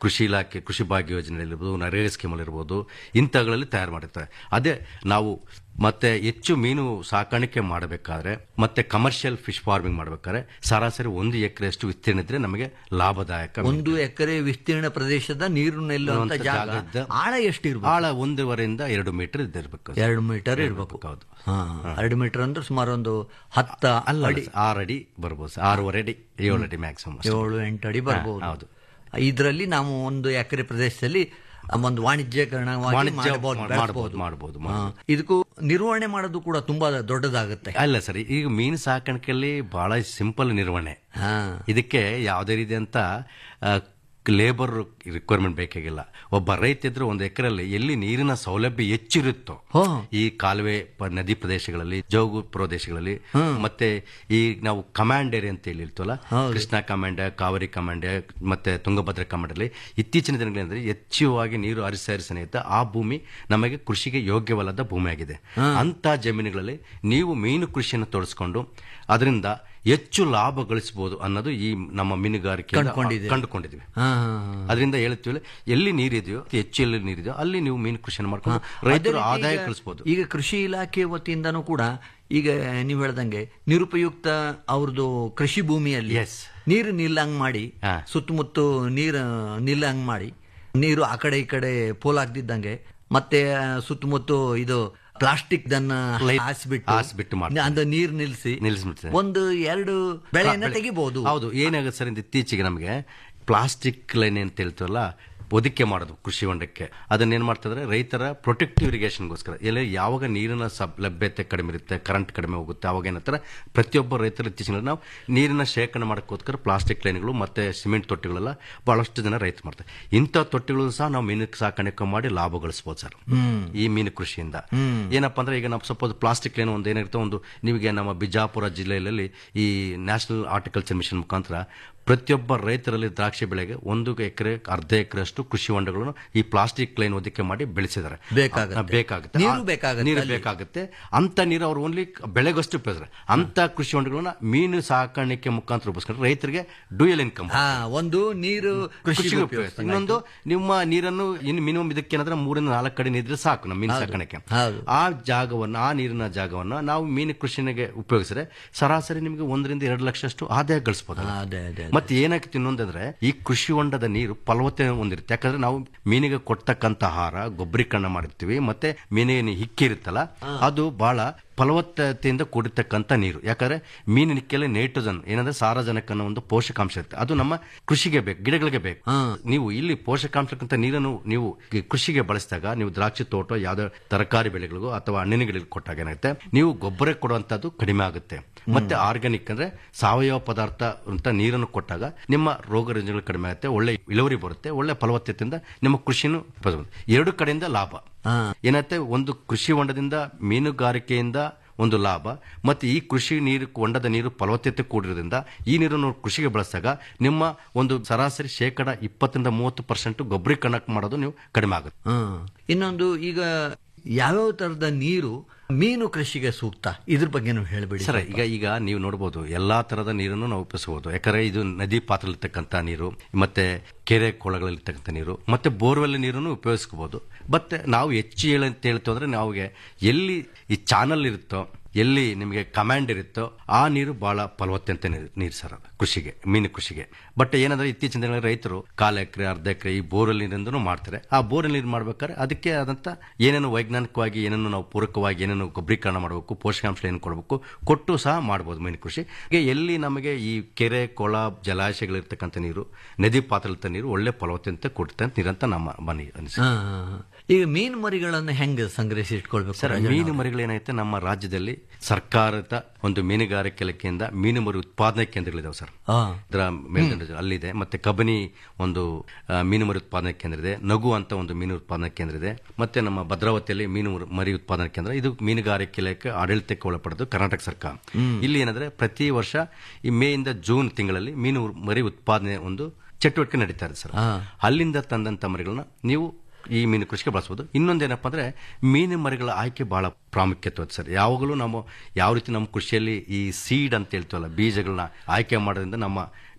ಕೃಷಿ ಇಲಾಖೆ ಕೃಷಿ ಭಾಗ್ಯ ಯೋಜನೆಯಲ್ಲಿರ್ಬೋದು ನರೇಗಾ ಸ್ಕೀಮಲ್ಲಿ ಇರ್ಬೋದು ಇಂಥಗಳಲ್ಲಿ ತಯಾರು ಮಾಡಿರ್ತಾರೆ ಅದೇ ನಾವು ಮತ್ತೆ ಹೆಚ್ಚು ಮೀನು ಸಾಕಾಣಿಕೆ ಮಾಡಬೇಕಾದ್ರೆ ಮತ್ತೆ ಕಮರ್ಷಿಯಲ್ ಫಿಶ್ ಫಾರ್ಮಿಂಗ್ ಮಾಡಬೇಕಾದ್ರೆ ಸರಾಸರಿ ಒಂದು ಎಕರೆಯಷ್ಟು ವಿಸ್ತೀರ್ಣ ಇದ್ರೆ ನಮಗೆ ಲಾಭದಾಯಕ ಒಂದು ಎಕರೆ ವಿಸ್ತೀರ್ಣ ಪ್ರದೇಶದ ನೀರು ನಿಲ್ಲುವಂತ ಇರುವಂತ ಜಾಗ ಜಾಗ ಇದ್ದ- ಆಳ ಎಷ್ಟಿರ್ಬೇಕು ಆಳ ಒಂದೂವರೆಯಿಂದ ಎರಡು ಮೀಟರ್ ಇದ್ದಿರ್ಬೇಕು ಎರಡು ಮೀಟರ್ ಇರ್ಬೇಕು ಹೌದು ಹಾ ಎರಡು ಮೀಟರ್ ಅಂದ್ರೆ ಸುಮಾರು ಒಂದು ಹತ್ತ ಅಲ್ಲ ಅಡಿ ಆರು ಅಡಿ ಬರ್ಬೋದು ಸರ್. ಆರೂವರೆ ಅಡಿ ಏಳು ಅಡಿ ಮ್ಯಾಕ್ಸಿಮಮ್ ಏಳು ಎಂಟು ಅಡಿ ಬರ್ಬೋದು ಹೌದು ಇದರಲ್ಲಿ ನಾವು ಒಂದು ಎಕರೆ ಪ್ರದೇಶದಲ್ಲಿ ಒಂದು ವಾಣಿಜ್ಯೀಕರಣವಾಗಿ ವಾಣಿಜ್ಯ ಮಾಡ್ಬೋದು, ಮಾಡ್- ಬೆಳೆಸ್ಬೋದು. ಮಾಡ್ಬೋದು, ಹಾ. ಮಾಡ್ಬೋದು. ಇದಕ್ಕೂ ನಿರ್ವಹಣೆ ಮಾಡೋದು ಕೂಡ ತುಂಬಾ ದೊಡ್ಡದಾಗುತ್ತೆ ಅಲ್ಲ ಸರ್ ಈಗ ಮೀನು ಸಾಕಾಣಿಕೆಯಲ್ಲಿ ಬಹಳ ಸಿಂಪಲ್ ನಿರ್ವಹಣೆ ಹಾ ಇದಕ್ಕೆ ಯಾವುದೇ ರೀತಿ ಅಂತ ಲೇಬರ್ ರಿಕ್ವೈರ್ಮೆಂಟ್ ಬೇಕಾಗಿಲ್ಲ ಒಬ್ಬ ರೈತ ಇದ್ರೆ ಒಂದು ಎಕರೆಯಲ್ಲಿ ಎಲ್ಲಿ ನೀರಿನ ಸೌಲಭ್ಯ ಹೆಚ್ಚಿರುತ್ತೋ ಹೋ. ಈ ಕಾಲುವೆ ಪ- ನದಿ ಪ್ರದೇಶಗಳಲ್ಲಿ ಜೌಗು ಪ್ರದೇಶಗಳಲ್ಲಿ ಮತ್ತೆ ಈ ನಾವು ಕಮಾಂಡ್ ಏರಿಯಾ ಅಂತ ಹೇಳಿ ಇರ್ತವಲ್ಲ ಕೃಷ್ಣ ಕಮಾಂಡ್ ಕಾವೇರಿ ಕಮಾಂಡ್ ಮತ್ತೆ ತುಂಗಭದ್ರಾ ಕಮಾಂಡ್ ಅಲ್ಲಿ ಇತ್ತೀಚಿನ ದಿನಗಳಲ್ಲಿ ಹೆಚ್ಚುವಾಗಿ ನೀರು ಹರಿಸರಿಸನೇತ ಆ ಭೂಮಿ ನಮಗೆ ಕೃಷಿಗೆ ಯೋಗ್ಯವಲ್ಲದ ಭೂಮಿಯಾಗಿದೆ ಅಂತ ಜಮೀನುಗಳಲ್ಲಿ ನೀವು ಮೀನು ಕೃಷಿಯನ್ನು ತೊಡಸ್ಕೊಂಡು ಅದರಿಂದ ಹೆಚ್ಚು ಲಾಭ ಗಳಿಸಬಹುದು ಅನ್ನೋದು ಈ ನಮ್ಮ ಮೀನುಗಾರಿಕೆ ಕಂಡ್ಕೊಂಡಿದೆ. ಕಂಡುಕೊಂಡಿದ್ವಿ ಹಾ ಅದರಿಂದ ಹೇಳ್ತೀವಿ ಎಲ್ಲಿ ನೀರಿದೆಯೋ ಹೆಚ್ಚು ಎಲ್ಲಿ ನೀರಿದೆಯೋ ಅಲ್ಲಿ ನೀವು ಮೀನು ಕೃಷಿಯನ್ನು ಮಾಡ್ಕೊಂಡು ರೈತರು ಅದೇ ರೀತಿ ಆದಾಯ ಈಗ- ಗಳಿಸಬಹುದು ಈಗ ಕೃಷಿ ಇಲಾಖೆ ವತಿಯಿಂದನೂ ಕೂಡ ಈಗ ನೀವು ಹೇಳ್ದಂಗೆ ನಿರುಪಯುಕ್ತ ಅವ್ರದ್ದು ಕೃಷಿ ಭೂಮಿಯಲ್ಲಿ Yes. ನೀರು ನಿಲ್ಲಂಗ್ ಮಾಡಿ ಹಾ. ಸುತ್ತಮುತ್ತ ನೀರು ನಿಲ್ಲಂಗ್ ಮಾಡಿ ನೀರು ಆ ಕಡೆ ಈ ಕಡೆ ಪೋಲಾಗ್ದಿದ್ದಂಗೆ ಮತ್ತೆ ಸುತ್ತಮುತ್ತ ಇದು ಪ್ಲಾಸ್ಟಿಕ್ ದನ್ನ Light ಹಾಸ್ಬಿಟ್ಟು ಹಾಸ್ಬಿಟ್ಟು ಮಾಡ್ತಾರೆ. ಅಂದ್ರೆ ನೀರು ನಿಲ್ಲಿಸಿ ನಿಲ್ಲಿಸ್ಬಿಡ್ತಾರೆ. ಒಂದು ಎರಡು ಬೆಳೆಯನ್ನ ಬೆಳೆ- ತೆಗಿಬಹುದು ಹೌದು ಏನಾಗುತ್ತೆ ಸರ್ ಇಂದ ಇತ್ತೀಚೆಗೆ ನಮಗೆ ಪ್ಲಾಸ್ಟಿಕ್ ಲೈನ್ ಅಂತ ಹೇಳ್ತೀವಲ್ಲ ಒದಿಕೆ ಮಾಡೋದು ಕೃಷಿ ಹೊಂಡಕ್ಕೆ ಅದನ್ನ ಏನ್ ಮಾಡ್ತಿದ್ರೆ ರೈತರ ಪ್ರೊಟೆಕ್ಟಿವ್ ಇರಿಗೇಷನ್ಗೋಸ್ಕರ ಎಲ್ಲಿ ಯಾವಾಗ ನೀರಿನ ಸಬ್ ಲಭ್ಯತೆ ಕಡಿಮೆ ಇರುತ್ತೆ ಕರೆಂಟ್ ಕಡಿಮೆ ಹೋಗುತ್ತೆ ಅವಾಗ ಏನಂತಾರೆ ಪ್ರತಿಯೊಬ್ಬ ರೈತರ ಇತ್ತೀಚಿನ ನಾವು ನೀರಿನ ಶೇಖರಣೆ ಮಾಡೋಕ್ಕೋಸ್ಕರ ಪ್ಲಾಸ್ಟಿಕ್ ಲೈನ್ಗಳು ಮತ್ತೆ ಸಿಮೆಂಟ್ ತೊಟ್ಟಿಗಳೆಲ್ಲ ಬಹಳಷ್ಟು ಜನ ರೈತ ಮಾಡ್ತಾರೆ ಇಂಥ ತೊಟ್ಟಿಗಳು ಸಹ ನಾವು ಮೀನು ಸಾಕಾಣಿಕೆ ಮಾಡಿ ಲಾಭ ಗಳಿಸಬಹುದು ಸರ್ ಈ ಮೀನು ಕೃಷಿಯಿಂದ ಏನಪ್ಪಾ ಅಂದ್ರೆ ಈಗ ನಾವು ಸಪೋಸ್ ಪ್ಲಾಸ್ಟಿಕ್ ಲೈನ್ ಒಂದು ಏನಿರುತ್ತೆ ಒಂದು ನಿಮಗೆ ನಮ್ಮ ಬಿಜಾಪುರ ಜಿಲ್ಲೆಯಲ್ಲಿ ಈ ನ್ಯಾಷನಲ್ ಹಾರ್ಟಿಕಲ್ಚರ್ ಮಿಷನ್ ಮುಖಾಂತರ ಪ್ರತಿಯೊಬ್ಬ ರೈತರಲ್ಲಿ ದ್ರಾಕ್ಷಿ ಬೆಳೆಗೆ ಒಂದು ಎಕರೆ ಅರ್ಧ ಎಕರೆಷ್ಟು ಕೃಷಿ ಹೊಂಡಗಳನ್ನು ಈ ಪ್ಲಾಸ್ಟಿಕ್ ಲೈನ್ ಒದಿಕೆ ಮಾಡಿ ಬೆಳೆಸಿದ್ದಾರೆ ಬೇಕಾಗುತ್ತೆ. ಆ, ಬೇಕಾಗುತ್ತೆ ನೀರು ಆ, ಬೇಕಾಗುತ್ತೆ ನೀರು ಅಲ್ಲಿ. ಬೇಕಾಗುತ್ತೆ ಅಂತ ನೀರು ಅವ್ರು ಓನ್ಲಿ ಬೆಳೆಗಷ್ಟು ಉಪಯೋಗಿಸ್ತಾರೆ ಅಂತ ಕೃಷಿ ಹೊಂಡಗಳನ್ನ ಮೀನು ಸಾಕಾಣಿಕೆ ಮುಖಾಂತರ ಉಪಯೋಗಿಸ್ಕೊಂಡು ರೈತರಿಗೆ ಡ್ಯೂಯಲ್ ಇನ್ಕಮ್ ಹಾ ಒಂದು ನೀರು ಕೃಷಿಗೆ ಕೃಷಿಗೆ ಉಪಯೋಗಿಸ್ತಾರೆ. ಇನ್ನೊಂದು ನಿಮ್ಮ ನೀರನ್ನು ಇನ್ನು ಮಿನಿಮಮ್ ಇದಕ್ಕೆ ಏನಾದ್ರೆ ಮೂರಿಂದ ನಾಲ್ಕು ಕಡೆ ನೀರಿದ್ರೆ ಸಾಕು ನಮ್ಮ ಮೀನು ಸಾಕಾಣಿಕೆ ಹೌದು. ಆ ಜಾಗವನ್ನು ಆ ನೀರಿನ ಜಾಗವನ್ನು ನಾವು ಮೀನು ಕೃಷಿಗೆ ಉಪಯೋಗಿಸಿದ್ರೆ ಸರಾಸರಿ ನಿಮಗೆ ಒಂದರಿಂದ ಎರಡು ಲಕ್ಷಷ್ಟು ಆದಾಯ ಗಳಿಸಬಹುದು ಹಾ, ಅದೇ ಅದೇ ಮತ್ತೆ ಏನಾಗ್ತಿ ಇನ್ನೊಂದಂದ್ರೆ ಈ ಕೃಷಿ ಹೊಂಡದ ನೀರು ಫಲವತ್ತೆ ಹೊಂದಿರುತ್ತೆ ಯಾಕಂದ್ರೆ ನಾವು ಮೀನಿಗೆ ಕೊಡ್ತಕ್ಕಂತ ಆಹಾರ ಗೊಬ್ಬರೀಕರಣ ಮಾಡಿರ್ತೀವಿ ಮತ್ತೆ ಮೀನಿನ ಹಿಕ್ಕಿ ಇರುತ್ತಲ್ಲ ಅದು ಬಹಳ ಫಲವತ್ತತೆಯಿಂದ ಕೂಡಿರ್ತಕ್ಕಂಥ ನೀರು ಯಾಕಂದ್ರೆ ಮೀನಿನ ನೈಟ್ರೋಜನ್ ಏನಂದ್ರೆ ಸಾರಜನಕ ಅನ್ನೋ ಒಂದು ಪೋಷಕಾಂಶ ಇರುತ್ತೆ ಅದು ನಮ್ಮ ಕೃಷಿಗೆ ಬೇಕು ಗಿಡಗಳಿಗೆ ಬೇಕು ನೀವು ಇಲ್ಲಿ ಪೋಷಕಾಂಶಕ್ಕಂತ ನೀರನ್ನು ನೀವು ಈ ಕೃಷಿಗೆ ಬಳಸಿದಾಗ ನೀವು ದ್ರಾಕ್ಷಿ ತೋಟ ಯಾವ್ದೋ ತರಕಾರಿ ಬೆಳೆಗಳಿಗೂ ಅಥವಾ ಹಣ್ಣಿನ ಗಿಡಗಳಿಗೆ ಕೊಟ್ಟಾಗ ಏನಾಗುತ್ತೆ ನೀವು ಗೊಬ್ಬರ ಕೊಡುವಂತದ್ದು ಕಡಿಮೆ ಆಗುತ್ತೆ ಮತ್ತೆ ಆರ್ಗಾನಿಕ್ ಅಂದ್ರೆ ಸಾವಯವ ಪದಾರ್ಥ ಅಂತ ನೀರನ್ನು ಕೊಟ್ಟಾಗ ನಿಮ್ಮ ರೋಗ ರುಜಿನಗಳು ಕಡಿಮೆ ಆಗುತ್ತೆ ಒಳ್ಳೆ ಇಳುವರಿ ಬರುತ್ತೆ ಒಳ್ಳೆ ಫಲವತ್ತತೆಯಿಂದ ನಿಮ್ಮ ಕೃಷಿನೂ ಬರುತ್ತೆ. ಎರಡು ಕಡೆಯಿಂದ ಲಾಭ ಏನತ್ತೆ ಒಂದು ಕೃಷಿ ಹೊಂಡದಿಂದ ಮೀನುಗಾರಿಕೆಯಿಂದ ಒಂದು ಲಾಭ ಮತ್ತೆ ಈ ಕೃಷಿ ನೀರು ಹೊಂಡದ ನೀರು ಫಲವತ್ತತೆ ಕೂಡಿರೋದ್ರಿಂದ ಈ ನೀರನ್ನು ಕೃಷಿಗೆ ಬಳಸಿದಾಗ ನಿಮ್ಮ ಒಂದು ಸರಾಸರಿ ಶೇಕಡ ಇಪ್ಪತ್ತರಿಂದ ಮೂವತ್ತು ಪರ್ಸೆಂಟ್ ಗೊಬ್ಬರೀಕರಣ ಮಾಡೋದು ನೀವು ಕಡಿಮೆ ಆಗುತ್ತೆ ಹ್ಮ್. ಇನ್ನೊಂದು ಈಗ ಯಾವ್ಯಾವ ತರದ ನೀರು ಮೀನು ಕೃಷಿಗೆ ಸೂಕ್ತ ಇದ್ರ ಬಗ್ಗೆ ನೀವು ಹೇಳ್ಬೇಡಿ ಸರ್ ಈಗ ಈಗ ನೀವು ನೋಡಬಹುದು ಎಲ್ಲಾ ತರದ ನೀರನ್ನು ನಾವು ಉಪಯೋಗಿಸಬಹುದು ಯಾಕಂದ್ರೆ ಇದು ನದಿ ಪಾತ್ರದಲ್ಲಿರ್ತಕ್ಕಂಥ ನೀರು ಮತ್ತೆ ಕೆರೆ ಕೊಳಗಳಲ್ಲಿರ್ತಕ್ಕಂಥ ನೀರು ಮತ್ತೆ ಬೋರ್ವೆಲ್ ನೀರನ್ನು ಉಪಯೋಗಿಸಬಹುದು ಮತ್ತೆ ನಾವು ಹೆಚ್ಚು ಹೇಳ ಅಂತ ಹೇಳ್ತು ಅಂದ್ರೆ ನಾವಿಗೆ ಎಲ್ಲಿ ಈ ಚಾನಲ್ ಇರುತ್ತೋ ಎಲ್ಲಿ ನಿಮಗೆ ಕಮಾಂಡ್ ಇರುತ್ತೋ ಆ ನೀರು ಬಹಳ ಫಲವತ್ತೆ ಅಂತ ನೀರು ನೀರು ಸರ್ ಅದು ಕೃಷಿಗೆ ಮೀನು ಕೃಷಿಗೆ ಬಟ್ ಏನಂದ್ರೆ ಇತ್ತೀಚಿನ ದಿನಗಳಲ್ಲಿ ರೈತರು ಕಾಲ ಎಕರೆ ಅರ್ಧ ಎಕರೆ ಈ ಬೋರ್ವೆಲ್ ನೀರಿಂದನೂ ಮಾಡ್ತಾರೆ ಆ ಬೋರ್ವೆಲ್ ನೀರು ಮಾಡ್ಬೇಕಾದ್ರೆ ಅದಕ್ಕೆ ಆದಂತ ಏನೇನು ವೈಜ್ಞಾನಿಕವಾಗಿ ಏನೇನು ನಾವು ಪೂರಕವಾಗಿ ಏನೇನು ಗೊಬ್ಬರೀಕರಣ ಮಾಡಬೇಕು ಪೋಷಕಾಂಶ ಏನು ಕೊಡಬೇಕು ಕೊಟ್ಟು ಸಹ ಮಾಡಬಹುದು ಮೀನು ಕೃಷಿ ಹೀಗೆ ಎಲ್ಲಿ ನಮಗೆ ಈ ಕೆರೆ ಕೊಳ ಜಲಾಶಯಗಳಿರ್ತಕ್ಕಂಥ ನೀರು ನದಿ ಪಾತ್ರಲಿತ ನೀರು ಒಳ್ಳೆ ಫಲವತ್ತೆ ಅಂತ ಕೊಡ್ತಂತ ನೀರಂತ ನಮ್ಮ ಮನೆ ಅನಿಸಿಕೆ ಹಾ, ಹಾ, ಹಾ. ಈಗ ಮೀನು ಮರಿಗಳನ್ನು ಹೆಂಗೆ ಸಂಗ್ರಹಿಸಿ ಇಟ್ಕೊಳ್ಬೇಕು ಸರ್ ರಾಜಣ್ಣ ಮೀನು ಅವ್ರೆ? ಮರಿಗಳೇನೈತೆ ನಮ್ಮ ರಾಜ್ಯದಲ್ಲಿ ಸರ್ಕಾರದ ಒಂದು ಮೀನುಗಾರಿಕೆ ಇಲಾಖೆಯಿಂದ ಮೀನು ಮರಿ ಉತ್ಪಾದನಾ ಕೇಂದ್ರಗಳಿದಾವೆ ಸರ್ ಹಾ. ಇದರ ಮೇಲ್ದಂಡ ಅಲ್ಲಿದೆ ಮತ್ತೆ ಕಬನಿ ಒಂದು ಆ, ಮೀನು ಮರಿ ಉತ್ಪಾದನಾ ಕೇಂದ್ರ ಇದೆ ನಗು ಅಂತ ಒಂದು ಮೀನು ಉತ್ಪಾದನಾ ಕೇಂದ್ರ ಇದೆ ಮತ್ತೆ ನಮ್ಮ ಭದ್ರಾವತಿಯಲ್ಲಿ ಮೀನು ಮರಿ ಉತ್ಪಾದನಾ ಕೇಂದ್ರ ಇದು ಮೀನುಗಾರಿಕೆ ಇಲಾಖೆ ಆಡಳಿತಕ್ಕೆ ಒಳಪಡೋದು ಕರ್ನಾಟಕ ಸರ್ಕಾರ ಇಲ್ಲಿ ಏನಂದ್ರೆ ಪ್ರತಿ ವರ್ಷ ಈ ಮೇ ಇಂದ ಜೂನ್ ತಿಂಗಳಲ್ಲಿ ಮೀನು ಮರಿ ಉತ್ಪಾದನೆ ಒಂದು ಚಟುವಟಿಕೆ ನಡೀತಾ ಇದೆ ಸರ್ ಅಲ್ಲಿಂದ ತಂದಂತ ಮರಿಗಳನ್ನ ನೀವು ಈ ಮೀನು ಕೃಷಿಗೆ ಬಳಸಬಹುದು ಇನ್ನೊಂದೇನಪ್ಪ ಅಂದ್ರೆ ಮೀನು ಮರಿಗಳ ಆಯ್ಕೆ ಬಹಳ ಪ್ರಾಮುಖ್ಯತೆ ಹೊತ್ತು ಸರ್ ಯಾವಾಗಲೂ ನಾವು ಯಾವ ರೀತಿ ನಮ್ಮ ಕೃಷಿಯಲ್ಲಿ ಈ ಸೀಡ್ ಅಂತ ಹೇಳ್ತೀವಲ್ಲ ಬೀಜಗಳನ್ನ ಆಯ್ಕೆ ಮಾಡೋದ್ರಿಂದ ನಮ್ಮ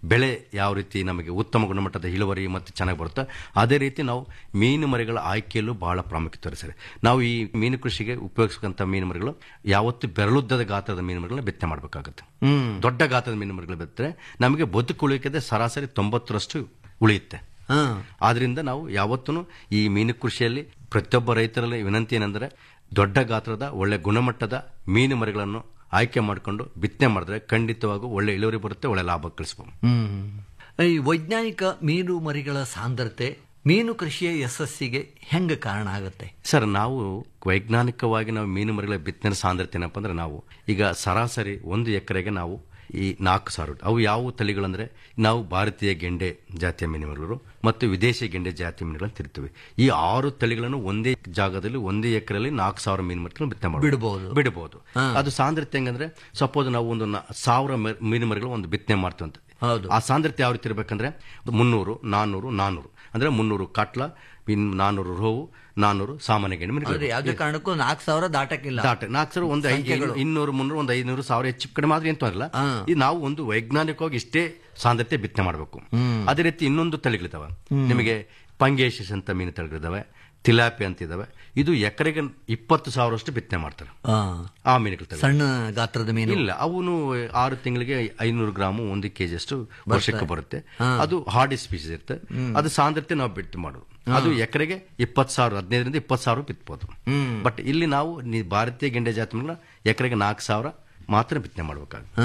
ಬೆಳೆ ಯಾವ ರೀತಿ ನಮಗೆ ಉತ್ತಮ ಗುಣಮಟ್ಟದ ಇಳುವರಿ ಮತ್ತು ಚೆನ್ನಾಗಿ ಬರುತ್ತೆ ಅದೇ ರೀತಿ ನಾವು ಮೀನು ಮರಿಗಳ ಆಯ್ಕೆಯಲ್ಲೂ ಬಹಳ ಪ್ರಾಮುಖ್ಯತೆ ವಹಿಸಿದೆ ನಾವು ಈ ಮೀನು ಕೃಷಿಗೆ ಉಪಯೋಗಿಸುವಂತ ಮೀನು ಮರಿಗಳು ಯಾವತ್ತು ಬೆರಳುದ್ದದ ಗಾತ್ರದ ಮೀನು ಮರಿಗಳನ್ನ ಬಿತ್ತನೆ ಮಾಡಬೇಕಾಗುತ್ತೆ ದೊಡ್ಡ ಗಾತ್ರದ ಮೀನು ಮರಿಗಳು ಬಿತ್ತರೆ ನಮಗೆ ಬದುಕುಳಿಕೆ ಸರಾಸರಿ ತೊಂಬತ್ತರಷ್ಟು ಉಳಿಯುತ್ತೆ ಆದ್ರಿಂದ ನಾವು ಯಾವತ್ತೂ ಈ ಮೀನು ಕೃಷಿಯಲ್ಲಿ ಪ್ರತಿಯೊಬ್ಬ ರೈತರಲ್ಲಿ ವಿನಂತಿ ಏನಂದ್ರೆ ದೊಡ್ಡ ಗಾತ್ರದ ಒಳ್ಳೆ ಗುಣಮಟ್ಟದ ಮೀನು ಮರಿಗಳನ್ನು ಆಯ್ಕೆ ಮಾಡಿಕೊಂಡು ಬಿತ್ತನೆ ಮಾಡಿದ್ರೆ ಖಂಡಿತವಾಗೂ ಒಳ್ಳೆ ಇಳುವರಿ ಬರುತ್ತೆ ಒಳ್ಳೆ ಲಾಭ ಗಳಿಸಬಹುದು ಈ ವೈಜ್ಞಾನಿಕ ಮೀನು ಮರಿಗಳ ಸಾಂದ್ರತೆ ಮೀನು ಕೃಷಿಯ ಯಶಸ್ಸಿಗೆ ಹೆಂಗ ಕಾರಣ ಆಗುತ್ತೆ ಸರ್ ನಾವು ವೈಜ್ಞಾನಿಕವಾಗಿ ನಾವು ಮೀನು ಮರಿಗಳ ಬಿತ್ತನೆ ಸಾಂದ್ರತೆ ಏನಪ್ಪ ಅಂದ್ರೆ ನಾವು ಈಗ ಸರಾಸರಿ ಒಂದು ಎಕರೆಗೆ ನಾವು ಈ ನಾಲ್ಕು ಸಾವಿರ ಅವು ಯಾವ ತಳಿಗಳಂದ್ರೆ ನಾವು ಭಾರತೀಯ ಗೆಂಡೆ ಜಾತಿಯ ಮೀನುಮರಿಗಳು ಮತ್ತು ವಿದೇಶಿ ಗೆಂಡೆ ಜಾತಿಯ ಮೀನುಗಳನ್ನು ತಿರ್ತೀವಿ ಈ ಆರು ತಳಿಗಳನ್ನು ಒಂದೇ ಜಾಗದಲ್ಲಿ ಒಂದೇ ಎಕರೆಯಲ್ಲಿ ನಾಲ್ಕು ಸಾವಿರ ಮೀನು ಮರಿಗಳನ್ನು ಬಿತ್ತನೆ ಮಾಡಬಹುದು ಬಿಡಬಹುದು. ಬಿಡಬಹುದು ಅದು ಸಾಂದ್ರತೆ ಹೆಂಗಂದ್ರೆ ಸಪೋಸ್ ನಾವು ಒಂದು ನ- ಸಾವಿರ ಮೆ- ಮೀನು ಮರಿಗಳು ಒಂದು ಬಿತ್ತನೆ ಮಾಡ್ತೀವಿ ಅಂತ ಹೌದು. ಆ ಸಾಂದ್ರತೆ ಯಾವ ರೀತಿ ಇರಬೇಕಂದ್ರೆ ಮುನ್ನೂರು ನಾನ್ನೂರು ನಾನ್ನೂರು ಅಂದ್ರೆ ಮುನ್ನೂರು ಕಾಟ್ಲ ಇನ್ ನಾನ್ನೂರು ರೋವು ನಾನ್ನೂರು ಸಾಮಾನ್ಯ ಗೆಂಡೆ ಅಂದ್ರೆ ಮೀನುಗಳು ಯಾವುದೇ ಕಾರಣಕ್ಕೂ ನಾಲ್ಕು ಸಾವಿರ ದಾಟಕ್ಕಿಲ್ಲ ದಾಟ ನಾಲ್ಕು ಸಾವಿರ ಒಂದು ಐದು ಸಂಖ್ಯೆಗಳು. ಇನ್ನೂರು ಮುನ್ನೂರು ಒಂದು ಐನೂರು ಸಾವಿರ ಹೆಚ್ಚು ಕಡಿಮೆ ಮಾತ್ರ ಏನು ತೊಂದಿಲ್ಲ ಹಾ. ಈ ನಾವು ಒಂದು ವೈಜ್ಞಾನಿಕವಾಗಿ ಇಷ್ಟೇ ಸಾಂದ್ರತೆ ಬಿತ್ತನೆ ಮಾಡಬೇಕು ಅದೇ ರೀತಿ ಇನ್ನೊಂದು ತಳಿಗಳಿದಾವೆ ನಿಮಗೆ ಪಂಗೇಶಿಸ್ ಅಂತ ಮೀನು ತಳಿಗಳಿದಾವೆ ತಿಲಾಪಿ ಅಂತ ಇದಾವೆ ಇದು ಎಕರೆಗೆ ಇಪ್ಪತ್ತು ಸಾವಿರಷ್ಟು ಬಿತ್ತನೆ ಮಾಡ್ತಾರೆ ಆ, ಆ ಮೀನುಗಳ ತಳಿ ಸಣ್ಣ ಗಾತ್ರದ ಮೀನು ಇಲ್ಲ ಅವನು ಆರು ತಿಂಗಳಿಗೆ ಐನೂರು ಗ್ರಾಮು ಒಂದು ಕೆಜಿ ಅಷ್ಟು ವರ್ಷಕ್ಕೆ ಬರುತ್ತೆ ಅದು ಹಾರ್ಡಿ ಸ್ಪೀಸೀಸ್ ಇರುತ್ತೆ ಅದು ಸಾಂದ್ರತೆ ನಾವು ಬಿಟ್ಟು ಮಾಡೋದು ಅದು ಎಕರೆಗೆ ಇಪ್ಪತ್ತು ಸಾವಿರ ಹದಿನೈದರಿಂದ ಇಪ್ಪತ್ತು ಸಾವಿರ ಬಿತ್ತಬಹುದು ಬಟ್ ಇಲ್ಲಿ ನಾವು ನೀ- ಭಾರತೀಯ ಗೆಂಡೆ ಜಾತಿ ಮೀನುಗಳ ಎಕರೆಗೆ ನಾಲ್ಕು ಸಾವಿರ ಮಾತ್ರ ಬಿತ್ತನೆ ಮಾಡಬೇಕಾಗುತ್ತೆ ಆ.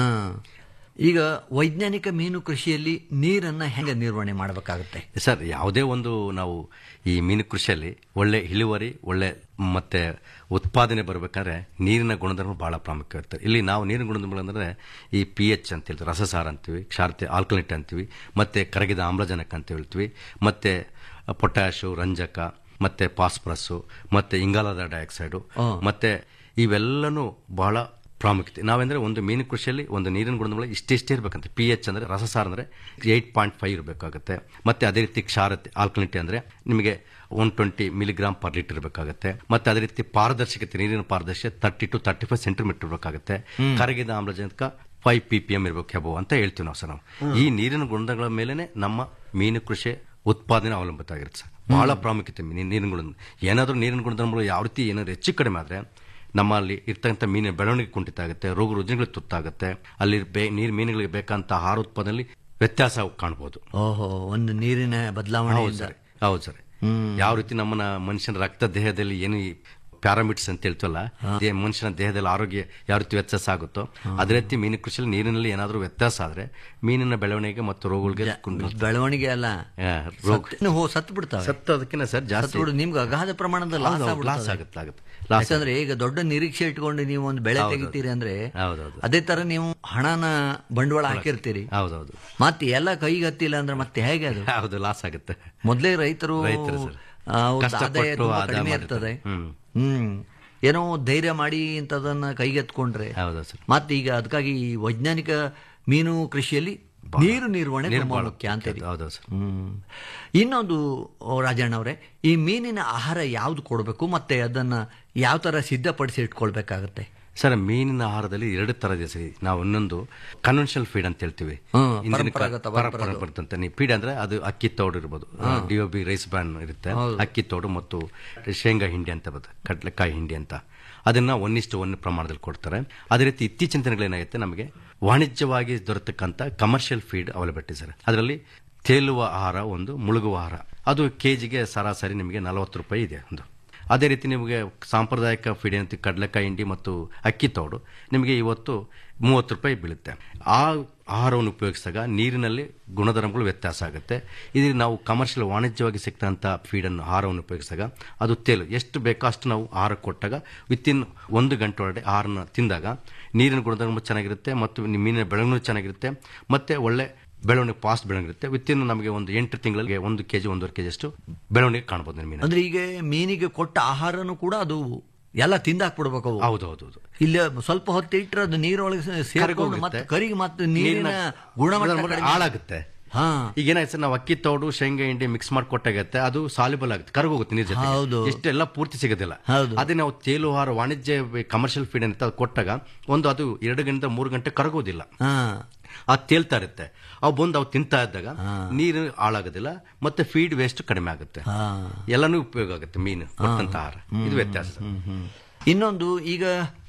ಈಗ ವೈಜ್ಞಾನಿಕ ಮೀನು ಕೃಷಿಯಲ್ಲಿ ನೀರನ್ನ ಹೆಂಗ ನಿರ್ವಹಣೆ ಮಾಡಬೇಕಾಗುತ್ತೆ ಸರ್ ಯಾವುದೇ ಒಂದು ನಾವು ಈ ಮೀನು ಕೃಷಿಯಲ್ಲಿ ಒಳ್ಳೆ ಇಳುವರಿ ಒಳ್ಳೆ ಮತ್ತೆ ಉತ್ಪಾದನೆ ಬರಬೇಕಾದ್ರೆ ನೀರಿನ ಗುಣಧರ್ಮ ಬಹಳ ಪ್ರಾಮುಖ್ಯ ಇರ್ತದೆ ಇಲ್ಲಿ ನಾವು ನೀರಿನ ಗುಣಧರ್ಮ ಅಂದ್ರೆ ಈ ಪಿ ಎಚ್ ಅಂತ ಹೇಳ್ತೀವಿ ರಸಸಾರ ಅಂತೀವಿ ಕ್ಷಾರತೆ ಆಲ್ಕಲಿಟ್ ಅಂತೀವಿ ಮತ್ತೆ ಕರಗಿದ ಆಮ್ಲಜನಕ ಅಂತ ಹೇಳ್ತೀವಿ ಮತ್ತೆ ಪೊಟ್ಯಾಶು ರಂಜಕ ಮತ್ತೆ ಫಾಸ್ಫರಸ್ಸು ಮತ್ತೆ ಇಂಗಾಲದ ಡೈಆಕ್ಸೈಡು ಮತ್ತೆ ಇವೆಲ್ಲನೂ ಬಹಳ ಪ್ರಾಮುಖ್ಯತೆ ನಾವೆಂದ್ರೆ ಒಂದು ಮೀನು ಕೃಷಿಯಲ್ಲಿ ಒಂದು ನೀರಿನ ಗುಣಧರ್ಮ ಇಷ್ಟಿಷ್ಟೇ ಇರಬೇಕಂತ ಪಿ ಎಚ್ ಅಂದ್ರೆ ರಸಸಾರ ಅಂದ್ರೆ ಏಟ್ ಪಾಯಿಂಟ್ ಫೈವ್ ಇರಬೇಕಾಗುತ್ತೆ ಮತ್ತೆ ಅದೇ ರೀತಿ ಕ್ಷಾರತೆ ಆಲ್ಕಲಿಟಿ ಅಂದ್ರೆ ನಿಮಗೆ one twenty milligram per litre ಇರಬೇಕಾಗುತ್ತೆ ಮತ್ತೆ ಅದೇ ರೀತಿ ಪಾರದರ್ಶಕತೆ ನೀರಿನ ಪಾರದರ್ಶಕ thirty to thirty five centimetre ಇರಬೇಕಾಗುತ್ತೆ ಕರಗಿದ ಆಮ್ಲಜನಕ ಫೈವ್ ಪಿ ಪಿ ಎಂ ಇರಬೇಕು ಹೆಬೋ ಅಂತ ಹೇಳ್ತೀವಿ ನಾವು ಸರ್ ನಾವು ಈ ನೀರಿನ ಗುಣಗಳ ಮೇಲೆನೆ ನಮ್ಮ ಮೀನು ಕೃಷಿ ಉತ್ಪಾದನೆ ಅವಲಂಬಿತ ಆಗಿರುತ್ತೆ ಸರ್ ಬಹಳ ಪ್ರಾಮುಖ್ಯತೆ ಮೀನಿನ ನೀರಿನ ಗುಣ ಏನಾದರೂ ನೀರಿನ ಗುಣಧರ್ಮಗಳು ಯಾವ ರೀತಿ ಏನಾದ್ರು ಹೆಚ್ಚು ಕಡಿಮೆ ಆದ್ರೆ ನಮ್ಮಲ್ಲಿ ಇರ್ತಕ್ಕಂಥ ಮೀನಿನ ಬೆಳವಣಿಗೆ ಕುಂಠಿತ ಆಗುತ್ತೆ ರೋಗ ರುಜಿನಗಳಿಗೆ ತುತ್ತಾಗುತ್ತೆ ಅಲ್ಲಿ ಬೇ ನೀರು ಮೀನುಗಳಿಗೆ ಬೇಕಂತ ಆಹಾರ ಉತ್ಪಾದನೆಯಲ್ಲಿ ವ್ಯತ್ಯಾಸ ಕಾಣಬಹುದು ಓಹೋ ಒಂದು ನೀರಿನ ಹೌದು ಬದಲಾವಣೆಯಿಂದ ಸರ್ ಹೌದು ಸರ್ ಯಾವ ರೀತಿ ನಮ್ಮನ್ನ ಮನುಷ್ಯನ ರಕ್ತ ದೇಹದಲ್ಲಿ ಏನು ಪ್ಯಾರಾಮಿಡ್ಸ್ ಅಂತ ಹೇಳ್ತೀವಲ್ಲ ದೇ- ಮನುಷ್ಯನ ದೇಹದಲ್ಲಿ ಆರೋಗ್ಯ ಯಾವ ರೀತಿ ವ್ಯತ್ಯಾಸ ಆಗುತ್ತೋ ಅದೇ ರೀತಿ ಮೀನು ಕೃಷಿಯಲ್ಲಿ ನೀರಿನಲ್ಲಿ ಏನಾದರೂ ವ್ಯತ್ಯಾಸ ಆದ್ರೆ ಮೀನಿನ ಬೆಳವಣಿಗೆ ಮತ್ತು ರೋಗಗಳಿಗೆ ಕುಂದು- ಬೆಳವಣಿಗೆ ಅಲ್ಲ ಆ, ರೋಗ ಸತ್ತು- ಹೋ ಸತ್ತು ಬಿಡ್ತಾವೆ ಸತ್ತೋದಕ್ಕಿಂತ ಸರ್ ಜಾಸ್ತಿ ಸತ್ತು ಬಿಡು, ನಿಮ್ಗೆ ಅಗಾಧ ಪ್ರಮಾಣದ ಲಾಸ್ ಹೌದು, ಹೌದು, ಆಗ್ಬಿಡ್ತದೆ. ಲಾಸ್ ಆಗುತ್ತೆ ಆಗುತ್ತೆ ಲಾಸ್ ಯಾಕಂದ್ರೆ ಈಗ ದೊಡ್ಡ ನಿರೀಕ್ಷೆ ಇಟ್ಕೊಂಡು ನೀವು ಒಂದು ಬೆಳೆ ಹೌದು. ತೆಗಿತೀರಿ ಅಂದ್ರೆ ಹೌದೌದು ಅದೇ ತರ ನೀವು ಹಣನ ಬಂಡವಾಳ ಹಾಕಿರ್ತೀರಿ ಹೌದೌದು ಮತ್ತೆ ಎಲ್ಲ ಕೈಗೆ ಹತ್ತಿಲ್ಲ ಅಂದ್ರೆ ಮತ್ತೆ ಹೇಗೆ ಅದು ಹೌದು ಲಾಸ್ ಆಗುತ್ತೆ ಮೊದಲೇ ರೈತರು ರೈತರು ಸರ್. ಆ, ಅವ್ರದ್ದು ಕಷ್ಟಪಟ್ಟು ಆದಾಯ ತುಂಬಾ ಆದಾಯ ಕಡಿಮೆ ಮಾಡಿರ್ತಾರೆ. ಇರ್ತದೆ ಹ್ಮ್. ಹ್ಮ್ ಏನೋ ಧೈರ್ಯ ಮಾಡಿ ಇಂಥದನ್ನ ಕೈಗೆತ್ಕೊಂಡ್ರೆ ಹೌದು ಸರ್ ಮತ್ತೆ ಈಗ ಅದಕ್ಕಾಗಿ ಈ ವೈಜ್ಞಾನಿಕ ಮೀನು ಕೃಷಿಯಲ್ಲಿ ನೀರು ನಿರ್ವಹಣೆ ನೀರು ತುಂಬಾ ಬಹಳ ಮುಖ್ಯ ಅಂತೀರಿ ಹೌದು ಸರ್ ಹ್ಮ್ ಇನ್ನೊಂದು ಓ, ರಾಜಣ್ಣ ಅವರೇ ಈ ಮೀನಿನ ಆಹಾರ ಯಾವ್ದು ಕೊಡಬೇಕು ಮತ್ತೆ ಅದನ್ನ ಯಾವ ತರ ಸಿದ್ಧಪಡಿಸಿ ಇಟ್ಕೊಳ್ಬೇಕಾಗತ್ತೆ ಸರ್ ಮೀನಿನ ಆಹಾರದಲ್ಲಿ ಎರಡು ತರದ ಸರಿ ನಾವು ಇನ್ನೊಂದು ಕನ್ವೆನ್ಷನಲ್ ಫೀಡ್ ಅಂತ ಹೇಳ್ತೀವಿ ಹ್ಮ್, ಇಂದಿನ ಕಾ- ಪರಂಪರಾಗತ ಪರ- ಪರಂಪರಾಗತ ಅಂತ ನೀವು ಫೀಡ್ ಅಂದ್ರೆ ಅದು ಅಕ್ಕಿ ತೋಡು ಇರ್ಬೋದು D O B rice bran ಇರುತ್ತೆ ಅಕ್ಕಿ ತೋಡು ಮತ್ತು ಶೇಂಗಾ ಹಿಂಡಿ ಅಂತ ಬರುತ್ತೆ ಕಡಲೆಕಾಯಿ ಹಿಂಡಿ ಅಂತ ಅದನ್ನ ಒನ್ ಇಷ್ಟು ಒನ್ ಪ್ರಮಾಣದಲ್ಲಿ ಕೊಡ್ತಾರೆ ಅದೇ ರೀತಿ ಇತ್ತೀಚಿನ ದಿನಗಳೇನಾಗುತ್ತೆ ನಮಗೆ ವಾಣಿಜ್ಯವಾಗಿ ದೊರೆತಕ್ಕಂಥ ಕಮರ್ಷಿಯಲ್ ಫೀಡ್ ಅವೈಲಬಿಲಿಟಿ ಸರ್ ಅದರಲ್ಲಿ ತೇಲುವ ಆಹಾರ ಒಂದು ಮುಳುಗುವ ಆಹಾರ ಅದು ಕೆಜಿಗೆ ಸರಾಸರಿ ನಿಮಗೆ ನಲವತ್ತು ರೂಪಾಯಿ ಇದೆ ಒಂದು ಅದೇ ರೀತಿ ನಿಮಗೆ ಸಾಂಪ್ರದಾಯಿಕ ಫೀಡ್ ಏನಂತ ಕಡಲೆಕಾಯಿ ಹಿಂಡಿ ಮತ್ತು ಅಕ್ಕಿ ತೋಡು ನಿಮಗೆ ಇವತ್ತು ಮೂವತ್ತು ರೂಪಾಯಿ ಬೀಳುತ್ತೆ ಆ ಆಹಾರವನ್ನು ಉಪಯೋಗಿಸಿದಾಗ ನೀರಿನಲ್ಲಿ ಗುಣಧರ್ಮಗಳು ವ್ಯತ್ಯಾಸ ಆಗುತ್ತೆ ಇದು ನಾವು ಕಮರ್ಷಿಯಲ್ ವಾಣಿಜ್ಯವಾಗಿ ಸಿಗ್ತಂಥ ಫೀಡನ್ನು ಆಹಾರವನ್ನು ಉಪಯೋಗಿಸಿದಾಗ ಅದು ತೇಲು ಎಷ್ಟು ಬೇಕೋ ಅಷ್ಟು ನಾವು ಆಹಾರ ಕೊಟ್ಟಾಗ ವಿತಿನ್ ಒಂದು ಗಂಟೆ ಒಳಗಡೆ ಆಹಾರನ ತಿಂದಾಗ ನೀರಿನ ಗುಣಧರ್ಮ ಚೆನ್ನಾಗಿರುತ್ತೆ ಮತ್ತು ನಿಮ್ಮ ಮೀನಿನ ಬೆಳವಣಿಗೆ ಚೆನ್ನಾಗಿರುತ್ತೆ ಮತ್ತೆ ಒಳ್ಳೆ ಬೆಳವಣಿಗೆ ಫಾಸ್ಟ್ ಬೆಳವಣಿಗೆ ಇರುತ್ತೆ ವಿತಿನ್ ನಮಗೆ ಒಂದು ಎಂಟು ತಿಂಗಳಿಗೆ ಒಂದು ಕೆಜಿ ಒಂದೂವರೆ ಕೆಜಿ ಅಷ್ಟು ಬೆಳವಣಿಗೆ ಕಾಣ್ಬೋದು ನಿಮ್ಮ ಮೀನಿನ ಅಂದ್ರೆ ಈಗ ಮೀನಿಗೆ ಕೊಟ್ಟ ಆಹಾರನು ಕೂಡ ಅದು ಎಲ್ಲ ತಿಂದಾಕ್ಬಿಡ್ಬೇಕು ಅವು ಹೌದು ಹೌದು ಹೌದು ಇಲ್ಲಿ ಸ್ವಲ್ಪ ಹೊತ್ತು ಇಟ್ಟರೆ ಅದು ನೀರೊಳಗೆ ಸೇರ್ಕೊಂಡು ಕರಗೋಗುತ್ತೆ. ಮತ್ತೆ ಕರಿಗೆ ಮತ್ತೆ ನೀರಿನ ನೀರಿನ ಗುಣಮಟ್ಟ ಗುಣಮಟ್ಟ ಕಡಿಮೆ ಹಾಳಾಗುತ್ತೆ ಹಾ ಈಗ ಏನಾಯ್ತು ಸರ್ ನಾವು ಅಕ್ಕಿ ತೋಡು ಶೇಂಗಾ ಹಿಂಡಿ ಮಿಕ್ಸ್ ಮಾಡಿ ಕೊಟ್ಟಾಗತ್ತೆ ಅದು ಸಾಲಿಬಲ್ ಆಗುತ್ತೆ ಕರಗೋಗುತ್ತೆ ನೀರ್ ಹೌದು. ಜೊತೆ ಎಷ್ಟೆಲ್ಲ ಪೂರ್ತಿ ಸಿಗೋದಿಲ್ಲ ಹೌದು. ಅದೇ ನಾವು ತೇಲು ಆಹಾರ ವಾಣಿಜ್ಯ ಕಮರ್ಷಿಯಲ್ ಫೀಡ್ ಅಂತ ಕೊಟ್ಟಾಗ ಒಂದು ಅದು ಎರಡು ಗಂಟೆ ಮೂರು ಗಂಟೆ ಕರಗೋದಿಲ್ಲ ಹಾ ಅದು ತೇಲ್ತಾ ಇರುತ್ತೆ ಅವು ಬಂದು ಅವು ತಿಂತಾ ಇದ್ದಾಗ ನೀರು ಹಾಳಾಗೋದಿಲ್ಲ ಮತ್ತೆ ಫೀಡ್ ವೇಸ್ಟ್ ಕಡಿಮೆ ಆಗುತ್ತೆ ಎಲ್ಲಾನು ಉಪಯೋಗ ಆಗುತ್ತೆ ಮೀನು ಕೊಟ್ಟಂತ ಆಹಾರ ಇದು ವ್ಯತ್ಯಾಸ ಇನ್ನೊಂದು ಈಗ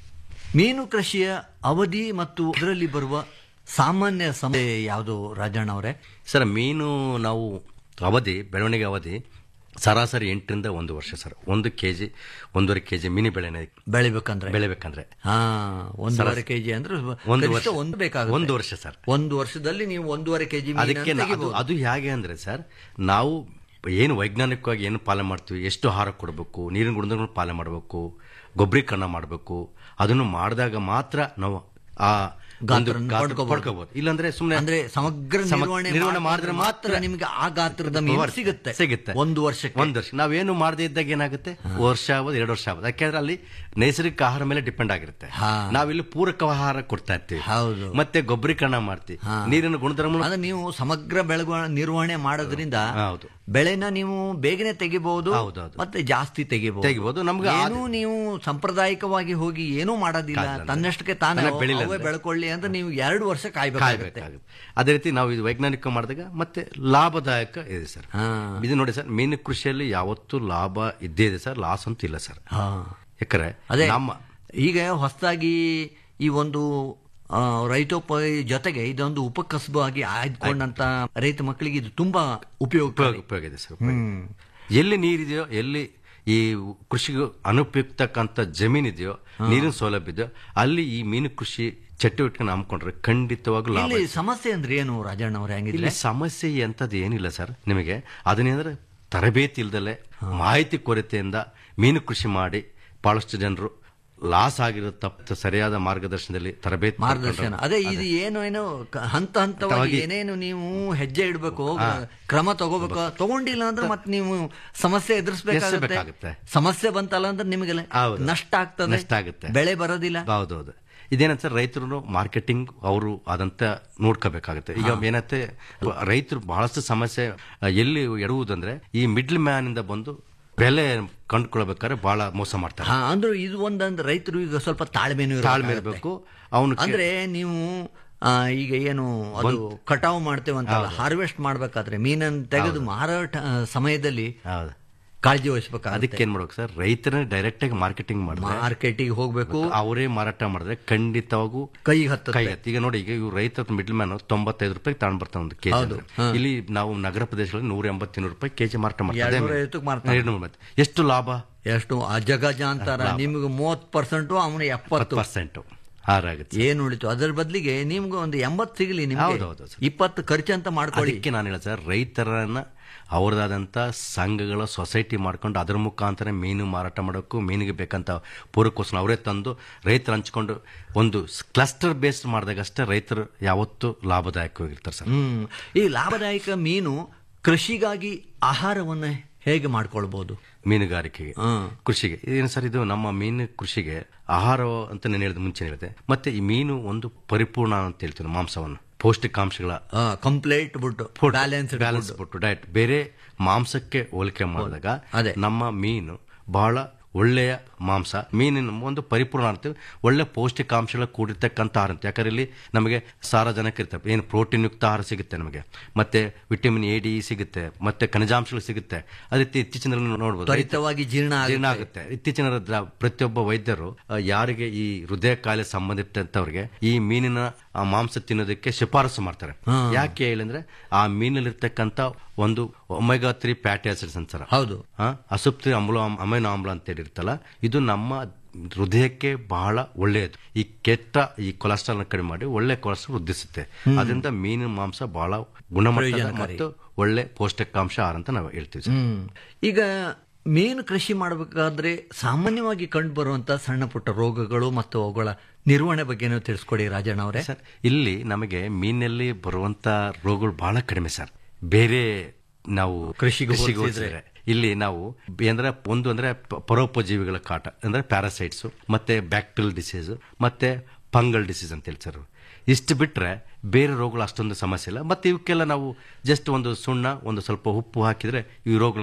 ಮೀನು ಕೃಷಿಯ ಅವಧಿ ಮತ್ತು ಅದರಲ್ಲಿ ಬರುವ ಸಾಮಾನ್ಯ ಸಮಸ್ಯೆ ಯಾವುದು ರಾಜಣ್ಣ ಅವರೇ ಸರ್ ಮೀನು ನಾವು ಅವಧಿ ಬೆಳವಣಿಗೆ ಅವಧಿ ಸರಾಸರಿ ಎಂಟರಿಂದ ಒಂದು ವರ್ಷ ಸರ್ ಒಂದು ಕೆಜಿ ಒಂದೂವರೆ ಕೆಜಿ ಮೀನು ಬೆಳೆನ ಬೆಳಿಬೇಕಂದ್ರೆ ಬೆಳಿಬೇಕಂದ್ರೆ ಹಾ ಒಂದೂವರೆ ಕೆಜಿ ಅಂದ್ರೆ ಒಂದು ಕನಿಷ್ಠ ವರ್ಷ ಒಂದು ಬೇಕಾಗುತ್ತೆ ಒಂದು ವರ್ಷ ಸರ್ ಒಂದು ವರ್ಷದಲ್ಲಿ ನೀವು ಒಂದೂವರೆ ಕೆಜಿ ಅದಕ್ಕೆ ನಾ- ಅದು ಅದು ಹೇಗೆ ಅಂದ್ರೆ ಸರ್ ನಾವು ಏನು ವೈಜ್ಞಾನಿಕವಾಗಿ ಏನು ಪಾಲನೆ ಮಾಡ್ತೀವಿ ಎಷ್ಟು ಆಹಾರ ಕೊಡಬೇಕು ನೀರಿನ ಗುಣಧರ್ಮ ಪಾಲನೆ ಮಾಡಬೇಕು ಗೊಬ್ಬರೀಕರಣ ಮಾಡಬೇಕು ಅದನ್ನು ಮಾಡಿದಾಗ ಮಾತ್ರ ನಾವು ಆ ಒಂದು ಗಾತ್ರವನ್ನು ಗಾತ್ರ ಪಡ್ಕೋಬಹುದು. ಪಡ್ಕೋಬಹುದು ಇಲ್ಲಾಂದ್ರೆ ಸುಮ್ಮನೆ ಅಂದ್ರೆ ಸಮಗ್ರ ನಿರ್ವಹಣೆ ನಿರ್ವಹಣೆ ಮಾಡಿದ್ರೆ ಮಾತ್ರ ನಿಮಗೆ ಆ ಗಾತ್ರದ ಮೀನು ಸಿಗುತ್ತೆ ಸಿಗುತ್ತೆ ಒಂದು ವರ್ಷಕ್ಕೆ ಒಂದು ವರ್ಷ ನಾವೇನು ಮಾಡದೇ ಇದ್ದಾಗ ಏನಾಗುತ್ತೆ ವರ್ಷ ಆಗೋದು ಎರಡು ವರ್ಷ ಆಗೋದು ಯಾಕೆಂದ್ರೆ ಅಲ್ಲಿ ನೈಸರ್ಗಿಕ ಆಹಾರ ಮೇಲೆ ಡಿಪೆಂಡ್ ಆಗಿರುತ್ತೆ ನಾವಿಲ್ಲಿ ಪೂರಕ ಆಹಾರ ಕೊಡ್ತಾ ಇರ್ತೀವಿ ಹೌದು ಮತ್ತೆ ಗೊಬ್ಬರೀಕರಣ ಮಾಡ್ತೀವಿ ನೀರಿನ ಗುಣಧರ್ಮ ಅಂದ್ರೆ ನೀವು ಸಮಗ್ರ ಬೆಳಗ ನಿರ್ವಹಣೆ ಮಾಡೋದ್ರಿಂದ ಹೌದು ಬೆಳೆನ ನೀವು ಬೇಗನೆ ತೆಗಿಬಹುದು ಹೌದೌದು. ಮತ್ತೆ ಜಾಸ್ತಿ ತೆಗಿಬಹುದು ತೆಗಿಬಹುದು. ನಮ್ಗೆ ಏನು ನೀವು ಸಾಂಪ್ರದಾಯಿಕವಾಗಿ ಹೋಗಿ ಏನೂ ಮಾಡೋದಿಲ್ಲ ಕಾಯ್ಲಲ್ಲ. ತನ್ನಷ್ಟಕ್ಕೆ ತಾನೇ ತಾನೇ ಬೆಳಿಲ್ಲ ಅವೇ ಅಂದ್ರೆ. ಬೆಳ್ಕೊಳ್ಳಿ ಅಂತ ನೀವು ಎರಡು ವರ್ಷ ಕಾಯ್ಬೇಕಾಗುತ್ತೆ ಕಾಯ್ಬೇಕಾಗುತ್ತೆ ಅದೇ ರೀತಿ ನಾವು ಇದು ವೈಜ್ಞಾನಿಕ ಮಾಡಿದಾಗ ಮತ್ತೆ ಲಾಭದಾಯಕ ಇದೆ ಸರ್ ಇದು ನೋಡಿ ಸರ್ ಮೀನು ಕೃಷಿಯಲ್ಲಿ ಯಾವತ್ತೂ ಲಾಭ ಇದ್ದೇ ಇದೆ ಸರ್ ಲಾಸ್ ಅಂತೂ ಇಲ್ಲ ಸರ್ ಯಾಕಂದ್ರೆ ಅದೇ ನಮ್ಮ ಈಗ ಹೊಸದಾಗಿ ಈ ಒಂದು ಆ, ರೈತೋಪಯೋಗಿ ಜೊತೆಗೆ ಇದೊಂದು ಉಪಕಸಬು ಆಗಿ ಆಯ್ದುಕೊಂಡಂತ ರೈತ ಮಕ್ಕಳಿಗೆ ಇದು ತುಂಬಾ ಉಪಯೋಗ ಉಪಯೋಗ ಉಪಯೋಗ ಇದೆ ಸರ್ ಉಪಯೋಗ. ಎಲ್ಲಿ ನೀರಿದೆಯೋ ಎಲ್ಲಿ ಈ ಕೃಷಿಗೆ ಅನುಪಯುಕ್ತಕ್ಕಂಥ ಜಮೀನಿದೆಯೋ ನೀರಿನ ಸೌಲಭ್ಯ ಇದೆಯೋ ಅಲ್ಲಿ ಈ ಮೀನು ಕೃಷಿ ಚಟುವಟಿಕೆ ಹಮ್ಮಿಕೊಂಡ್ರೆ ಖಂಡಿತವಾಗ್ಲೂ ಲಾಭ ಇಲ್ಲಿ ಇದೆ. ಸಮಸ್ಯೆ ಅಂದ್ರೆ ಏನು ರಾಜಣ್ಣ ಅವ್ರೆ ಹೆಂಗಿದ್ರೆ ಇಲ್ಲಿ ಸಮಸ್ಯೆ ಎಂಥದ್ದು ಏನಿಲ್ಲ ಸರ್ ನಿಮಗೆ ಅದನ್ನೇಂದ್ರೆ ತರಬೇತಿ ಇಲ್ದಲೆ ಮಾಹಿತಿ ಕೊರತೆಯಿಂದ ಮೀನು ಕೃಷಿ ಮಾಡಿ ಬಹಳಷ್ಟು ಜನರು ಲಾಸ್ ಆಗಿರೋ ತಪ್ಪು ಸರಿಯಾದ ಮಾರ್ಗದರ್ಶನದಲ್ಲಿ ತರಬೇತಿ ಮಾರ್ಗದರ್ಶನ ಪಡ್ಕೊಂಡ್ರು. ಅದೇ ಇದು ಏನು ಏನೋ ಕ- ಹಂತ ಹಂತವಾಗಿ ಹಂತವಾಗಿ- ಏನೇನು ನೀವು ಹೆಜ್ಜೆ ಇಡಬೇಕು ಕ್ರಮ ತಗೋಬೇಕು ತಗೊಂಡಿಲ್ಲ ಅಂದ್ರೆ ಮತ್ತೆ ನೀವು ಸಮಸ್ಯೆ ಎದುರಿಸಬೇಕಾಗುತ್ತೆ ಎದುರಿಸ್ಬೇಕಾಗುತ್ತೆ. ಸಮಸ್ಯೆ ಬಂತಲ್ಲ ಅಂದ್ರೆ ನಿಮಗೆ ಹೌದು. ನಷ್ಟ ಆಗ್ತದೆ ನಷ್ಟ ಆಗುತ್ತೆ. ಬೆಳೆ ಬರೋದಿಲ್ಲ ಹೌದೌದು ಇದೇನಂತ ರೈತರು ಮಾರ್ಕೆಟಿಂಗ್ ಅವರು ಅದಂತ ನೋಡ್ಕೋಬೇಕಾಗುತ್ತೆ ಈಗ ಏನಂತೆ ರೈತರು ಬಹಳಷ್ಟು ಸಮಸ್ಯೆ ಆ, ಎಲ್ಲಿ ಎಡುವುದಂದ್ರೆ ಈ ಮಿಡ್ಲ್ ಮ್ಯಾನ್ ಇಂದ ಬಂದು ಬೆಲೆ ಕಂಡುಕೊಳ್ಬೇಕಾದ್ರೆ ಬಹಳ ಮೋಸ ಮಾಡ್ತಾರೆ ಹಾ ಅಂದ್ರೆ ಇದು ಒಂದಂದ್ರೆ ರೈತರು ಈಗ ಸ್ವಲ್ಪ ತಾಳ್ಮೆನೂ ತಾಳ್ಮೆ ಇರ್ಬೇಕಾಗತ್ತೆ. ಇರಬೇಕು ಅವನು ಅಂದ್ರೆ ನೀವು ಆ, ಈಗ ಏನು ಅದು ಕಟಾವು ಮಾಡ್ತೇವಂತ ಹಾರ್ವೆಸ್ಟ್ ಮಾಡ್ಬೇಕಾದ್ರೆ ಮೀನನ್ನು ತೆಗೆದು ಮಾರಾಟ ಆ, ಸಮಯದಲ್ಲಿ ಹೌದು ಕಾಳಜಿ ವಹಿಸಬೇಕಾಗುತ್ತೆ ಅದಕ್ಕೆ ಏನ್ ಮಾಡ್ಬೇಕು ಸರ್ ರೈತರನ್ನ ಡೈರೆಕ್ಟ್ ಆಗಿ ಮಾರ್ಕೆಟಿಂಗ್ ಮಾಡಿದ್ರೆ ಮಾರ್ಕೆಟಿಗೆ ಹೋಗ್ಬೇಕು ಅವರೇ ಮಾರಾಟ ಮಾಡಿದ್ರೆ ಖಂಡಿತವಾಗೂ ಕೈ ಹತ್ತ ಕೈ ಎತ್ತಿ. ಈಗ ನೋಡಿ ಈಗ ಇವ್ರು ರೈತ ಮಿಡ್ಲ್ ಮ್ಯಾನ್ ತೊಂಬತ್ತೈದು ರೂಪಾಯಿ ತಗೊಂಡ್ ಬರ್ತಾನೆ ಒಂದು ಕೆಜಿ ಹೌದು. ಅಂದ್ರೆ. ಇಲ್ಲಿ ನಾವು ನಗರ ಪ್ರದೇಶಗಳಲ್ಲಿ ನೂರ ಎಂಬತ್ತಿನೂರು ರೂಪಾಯಿ ಕೆಜಿ ಮಾರಾಟ ಮಾಡ್ತಾರೆ ಎರಡ್ನೂರ ಐವತ್ತಕ್ಕೆ ಮಾರ್ತಾರೆ. ಎರಡ್ನೂರ ಐವತ್ತು. ಎಷ್ಟು ಲಾಭ ಎಷ್ಟು ಅಜಗಜ ಅಂತಾರ ನಿಮ್ಗೆ ಮೂವತ್ ಪರ್ಸೆಂಟ್ ಅವನು ಎಪ್ಪತ್ತು ಪರ್ಸೆಂಟ್ ಹಾರಾಗುತ್ತೆ ಏನ್ ಉಳಿತು ಅದ್ರ ಬದಲಿಗೆ ನಿಮ್ಗೆ ಒಂದು ಎಂಬತ್ತು ಸಿಗಲಿ ನಿಮ್ಗೆ ಹೌದು, ಹೌದು, ಸರ್. ಇಪ್ಪತ್ತು ಖರ್ಚು ಅಂತ ಮಾಡ್ಕೊಳ್ಳಿ ಅದಕ್ಕೆ ನಾನು ಹೇಳ ಸರ್ ರೈತರನ್ನ ಅವ್ರದಾದಂಥ ಸಂಘಗಳ ಸೊಸೈಟಿ ಮಾಡ್ಕೊಂಡು ಅದರ ಮುಖಾಂತರ ಮೀನು ಮಾರಾಟ ಮಾಡೋಕ್ಕೂ ಮೀನಿಗೆ ಬೇಕಂತ ಪೂರಕೋಸ್ಕರ ಅವರೇ ತಂದು ರೈತರು ಹಂಚ್ಕೊಂಡು ಒಂದು ಕ್ಲಸ್ಟರ್ ಬೇಸ್ಡ್ ಮಾಡಿದಾಗಷ್ಟೇ ರೈತರು ಯಾವತ್ತೂ ಲಾಭದಾಯಕವಾಗಿರ್ತಾರೆ ಸರ್ ಹ್ಮ್ ಈ ಲಾಭದಾಯಕ ಮೀನು ಕೃಷಿಗಾಗಿ ಆಹಾರವನ್ನ ಹೇಗೆ ಮಾಡ್ಕೊಳ್ಬಹುದು ಮೀನುಗಾರಿಕೆಗೆ ಕೃಷಿಗೆ ಏನು ಸರ್ ಇದು ನಮ್ಮ ಮೀನು ಕೃಷಿಗೆ ಆಹಾರ ಅಂತ ನಾನು ಹೇಳಿದ ಮುಂಚೆ ಹೇಳಿದೆ ಮತ್ತೆ ಈ ಮೀನು ಒಂದು ಪರಿಪೂರ್ಣ ಅಂತ ಹೇಳ್ತೀವಿ ನಾವು ಮಾಂಸವನ್ನು ಪೌಷ್ಟಿಕಾಂಶಗಳ ಕಂಪ್ಲೀಟ್ ಬಿಟ್ಟು ಬ್ಯಾಲೆನ್ಸ್ ಬ್ಯಾಲೆನ್ಸ್ ಬಿಟ್ಟು ಡಯಟ್ ಬೇರೆ ಮಾಂಸಕ್ಕೆ ಹೋಲಿಕೆ ಮಾಡಿದಾಗ ಅದೇ. ನಮ್ಮ ಮೀನು ಬಹಳ ಒಳ್ಳೆಯ ಮಾಂಸ ಮೀನಿನ ಒಂದು ಪರಿಪೂರ್ಣ ಅಂತೀವಿ ಒಳ್ಳೆ ಪೌಷ್ಟಿಕಾಂಶಗಳ ಕೂಡಿರ್ತಕ್ಕಂಥ ಆಹಾರ ಅಂತ ಯಾಕಂದ್ರೆ ಇಲ್ಲಿ ನಮಗೆ ಸಾರಜನಕ ಇರ್ತವೆ ಏನು ಪ್ರೋಟೀನ್ ಯುಕ್ತ ಆಹಾರ ಸಿಗುತ್ತೆ ನಮಗೆ ಮತ್ತೆ ವಿಟಮಿನ್ ಎ ಡಿ ಸಿಗುತ್ತೆ ಮತ್ತೆ ಖನಿಜಾಂಶಗಳು ಸಿಗುತ್ತೆ ಅದೇ ರೀತಿ ಇತ್ತೀಚಿನ ದಿನಗಳಲ್ಲಿ ನೋಡ್ಬೋದು ತ್ವರಿತವಾಗಿ ಜೀರ್ಣ ಆಗುತ್ತೆ. ಜೀರ್ಣ ಆಗುತ್ತೆ ಇತ್ತೀಚಿನ ದ್ರ- ಪ್ರತಿಯೊಬ್ಬ ವೈದ್ಯರು ಆ, ಯಾರಿಗೆ ಈ ಹೃದಯ ಕಾಯಿಲೆ ಸಂಬಂಧಿಸಿದಂತವ್ರಿಗೆ ಈ ಮೀನಿನ ಆ, ಮಾಂಸ ತಿನ್ನೋದಕ್ಕೆ ಶಿಫಾರಸು ಮಾಡ್ತಾರೆ ಯಾಕೆ ಹೇಳಿದ್ರೆ ಆ ಮೀನಲ್ಲಿರ್ತಕ್ಕಂಥ ಒಂದು ಒಮೆಗಾ ತ್ರೀ ಫ್ಯಾಟಿ ಆಸಿಡ್ಸ್ ಅಂತಾರ ಹೌದು ಅಸುಪ್ತಿ ಅಮ್ಲ ಅಮೈನೋ ಆಮ್ಲ ಅಂತ ಹೇಳಿರ್ತಲ್ಲ ಇದು ನಮ್ಮ ಹೃದಯಕ್ಕೆ ಬಹಳ ಒಳ್ಳೆಯದು ಈ ಕೆಟ್ಟ ಈ ಕೊಲೆಸ್ಟ್ರಾಲ್ ಕಡಿಮೆ ಮಾಡಿ ಒಳ್ಳೆ ಕೊಲೆಸ್ಟ್ರಾಲ್ ವೃದ್ಧಿಸುತ್ತೆ ಅದರಿಂದ ಮೀನಿನ ಮಾಂಸ ಬಹಳ ಗುಣಮಟ್ಟದ ಪ್ರಯೋಜನಕಾರಿ. ಮತ್ತು ಒಳ್ಳೆ ಪೌಷ್ಟಿಕಾಂಶ ಆಹಾರ ಅಂತ ನಾವು ಹೇಳ್ತೀವಿ ಸರ್. ಹ್ಮ್ ಈಗ ಮೀನು ಕೃಷಿ ಮಾಡಬೇಕಾದ್ರೆ ಸಾಮಾನ್ಯವಾಗಿ ಕಂಡು ಬರುವಂತ ಸಣ್ಣ ಪುಟ್ಟ ರೋಗಗಳು ಮತ್ತು ಅವುಗಳ ನಿರ್ವಹಣೆ ಬಗ್ಗೆನೂ ತಿಳಿಸ್ಕೊಡಿ ರಾಜಣ್ಣ ಅವರೇ ಸರ್ ಇಲ್ಲಿ ನಮಗೆ ಮೀನಲ್ಲಿ ಬರುವಂತ ರೋಗಗಳು ಬಹಳ ಕಡಿಮೆ ಸರ್ ಬೇರೆ ನಾವು ಕೃಷಿಗೆ ಹೋಲಿಸಿದ್ರೆ. ಹೋಲಿಸಿದ್ರೆ ಇಲ್ಲಿ ನಾವು ಅಂದ್ರೆ ಒಂದು ಅಂದ್ರೆ ಪ- ಪರೋಪಜೀವಿಗಳ ಕಾಟ ಅಂದ್ರೆ ಪ್ಯಾರಾಸೈಟ್ಸ್ ಮತ್ತೆ ಬ್ಯಾಕ್ಟೀರಿಯಲ್ ಡಿಸೀಸ್ ಮತ್ತೆ ಫಂಗಲ್ ಡಿಸೀಸ್ ಅಂತ ಹೇಳಿ ಸರ್ ಇಷ್ಟು ಬಿಟ್ರೆ ಬೇರೆ ರೋಗಗಳು ಅಷ್ಟೊಂದು ಸಮಸ್ಯೆ ಇಲ್ಲ ಮತ್ತೆ ಇವಕ್ಕೆಲ್ಲ ನಾವು ಜಸ್ಟ್ ಒಂದು ಸುಣ್ಣ ಒಂದು ಸ್ವಲ್ಪ ಉಪ್ಪು ಹಾಕಿದ್ರೆ ಈ ರೋಗಗಳನ್ನ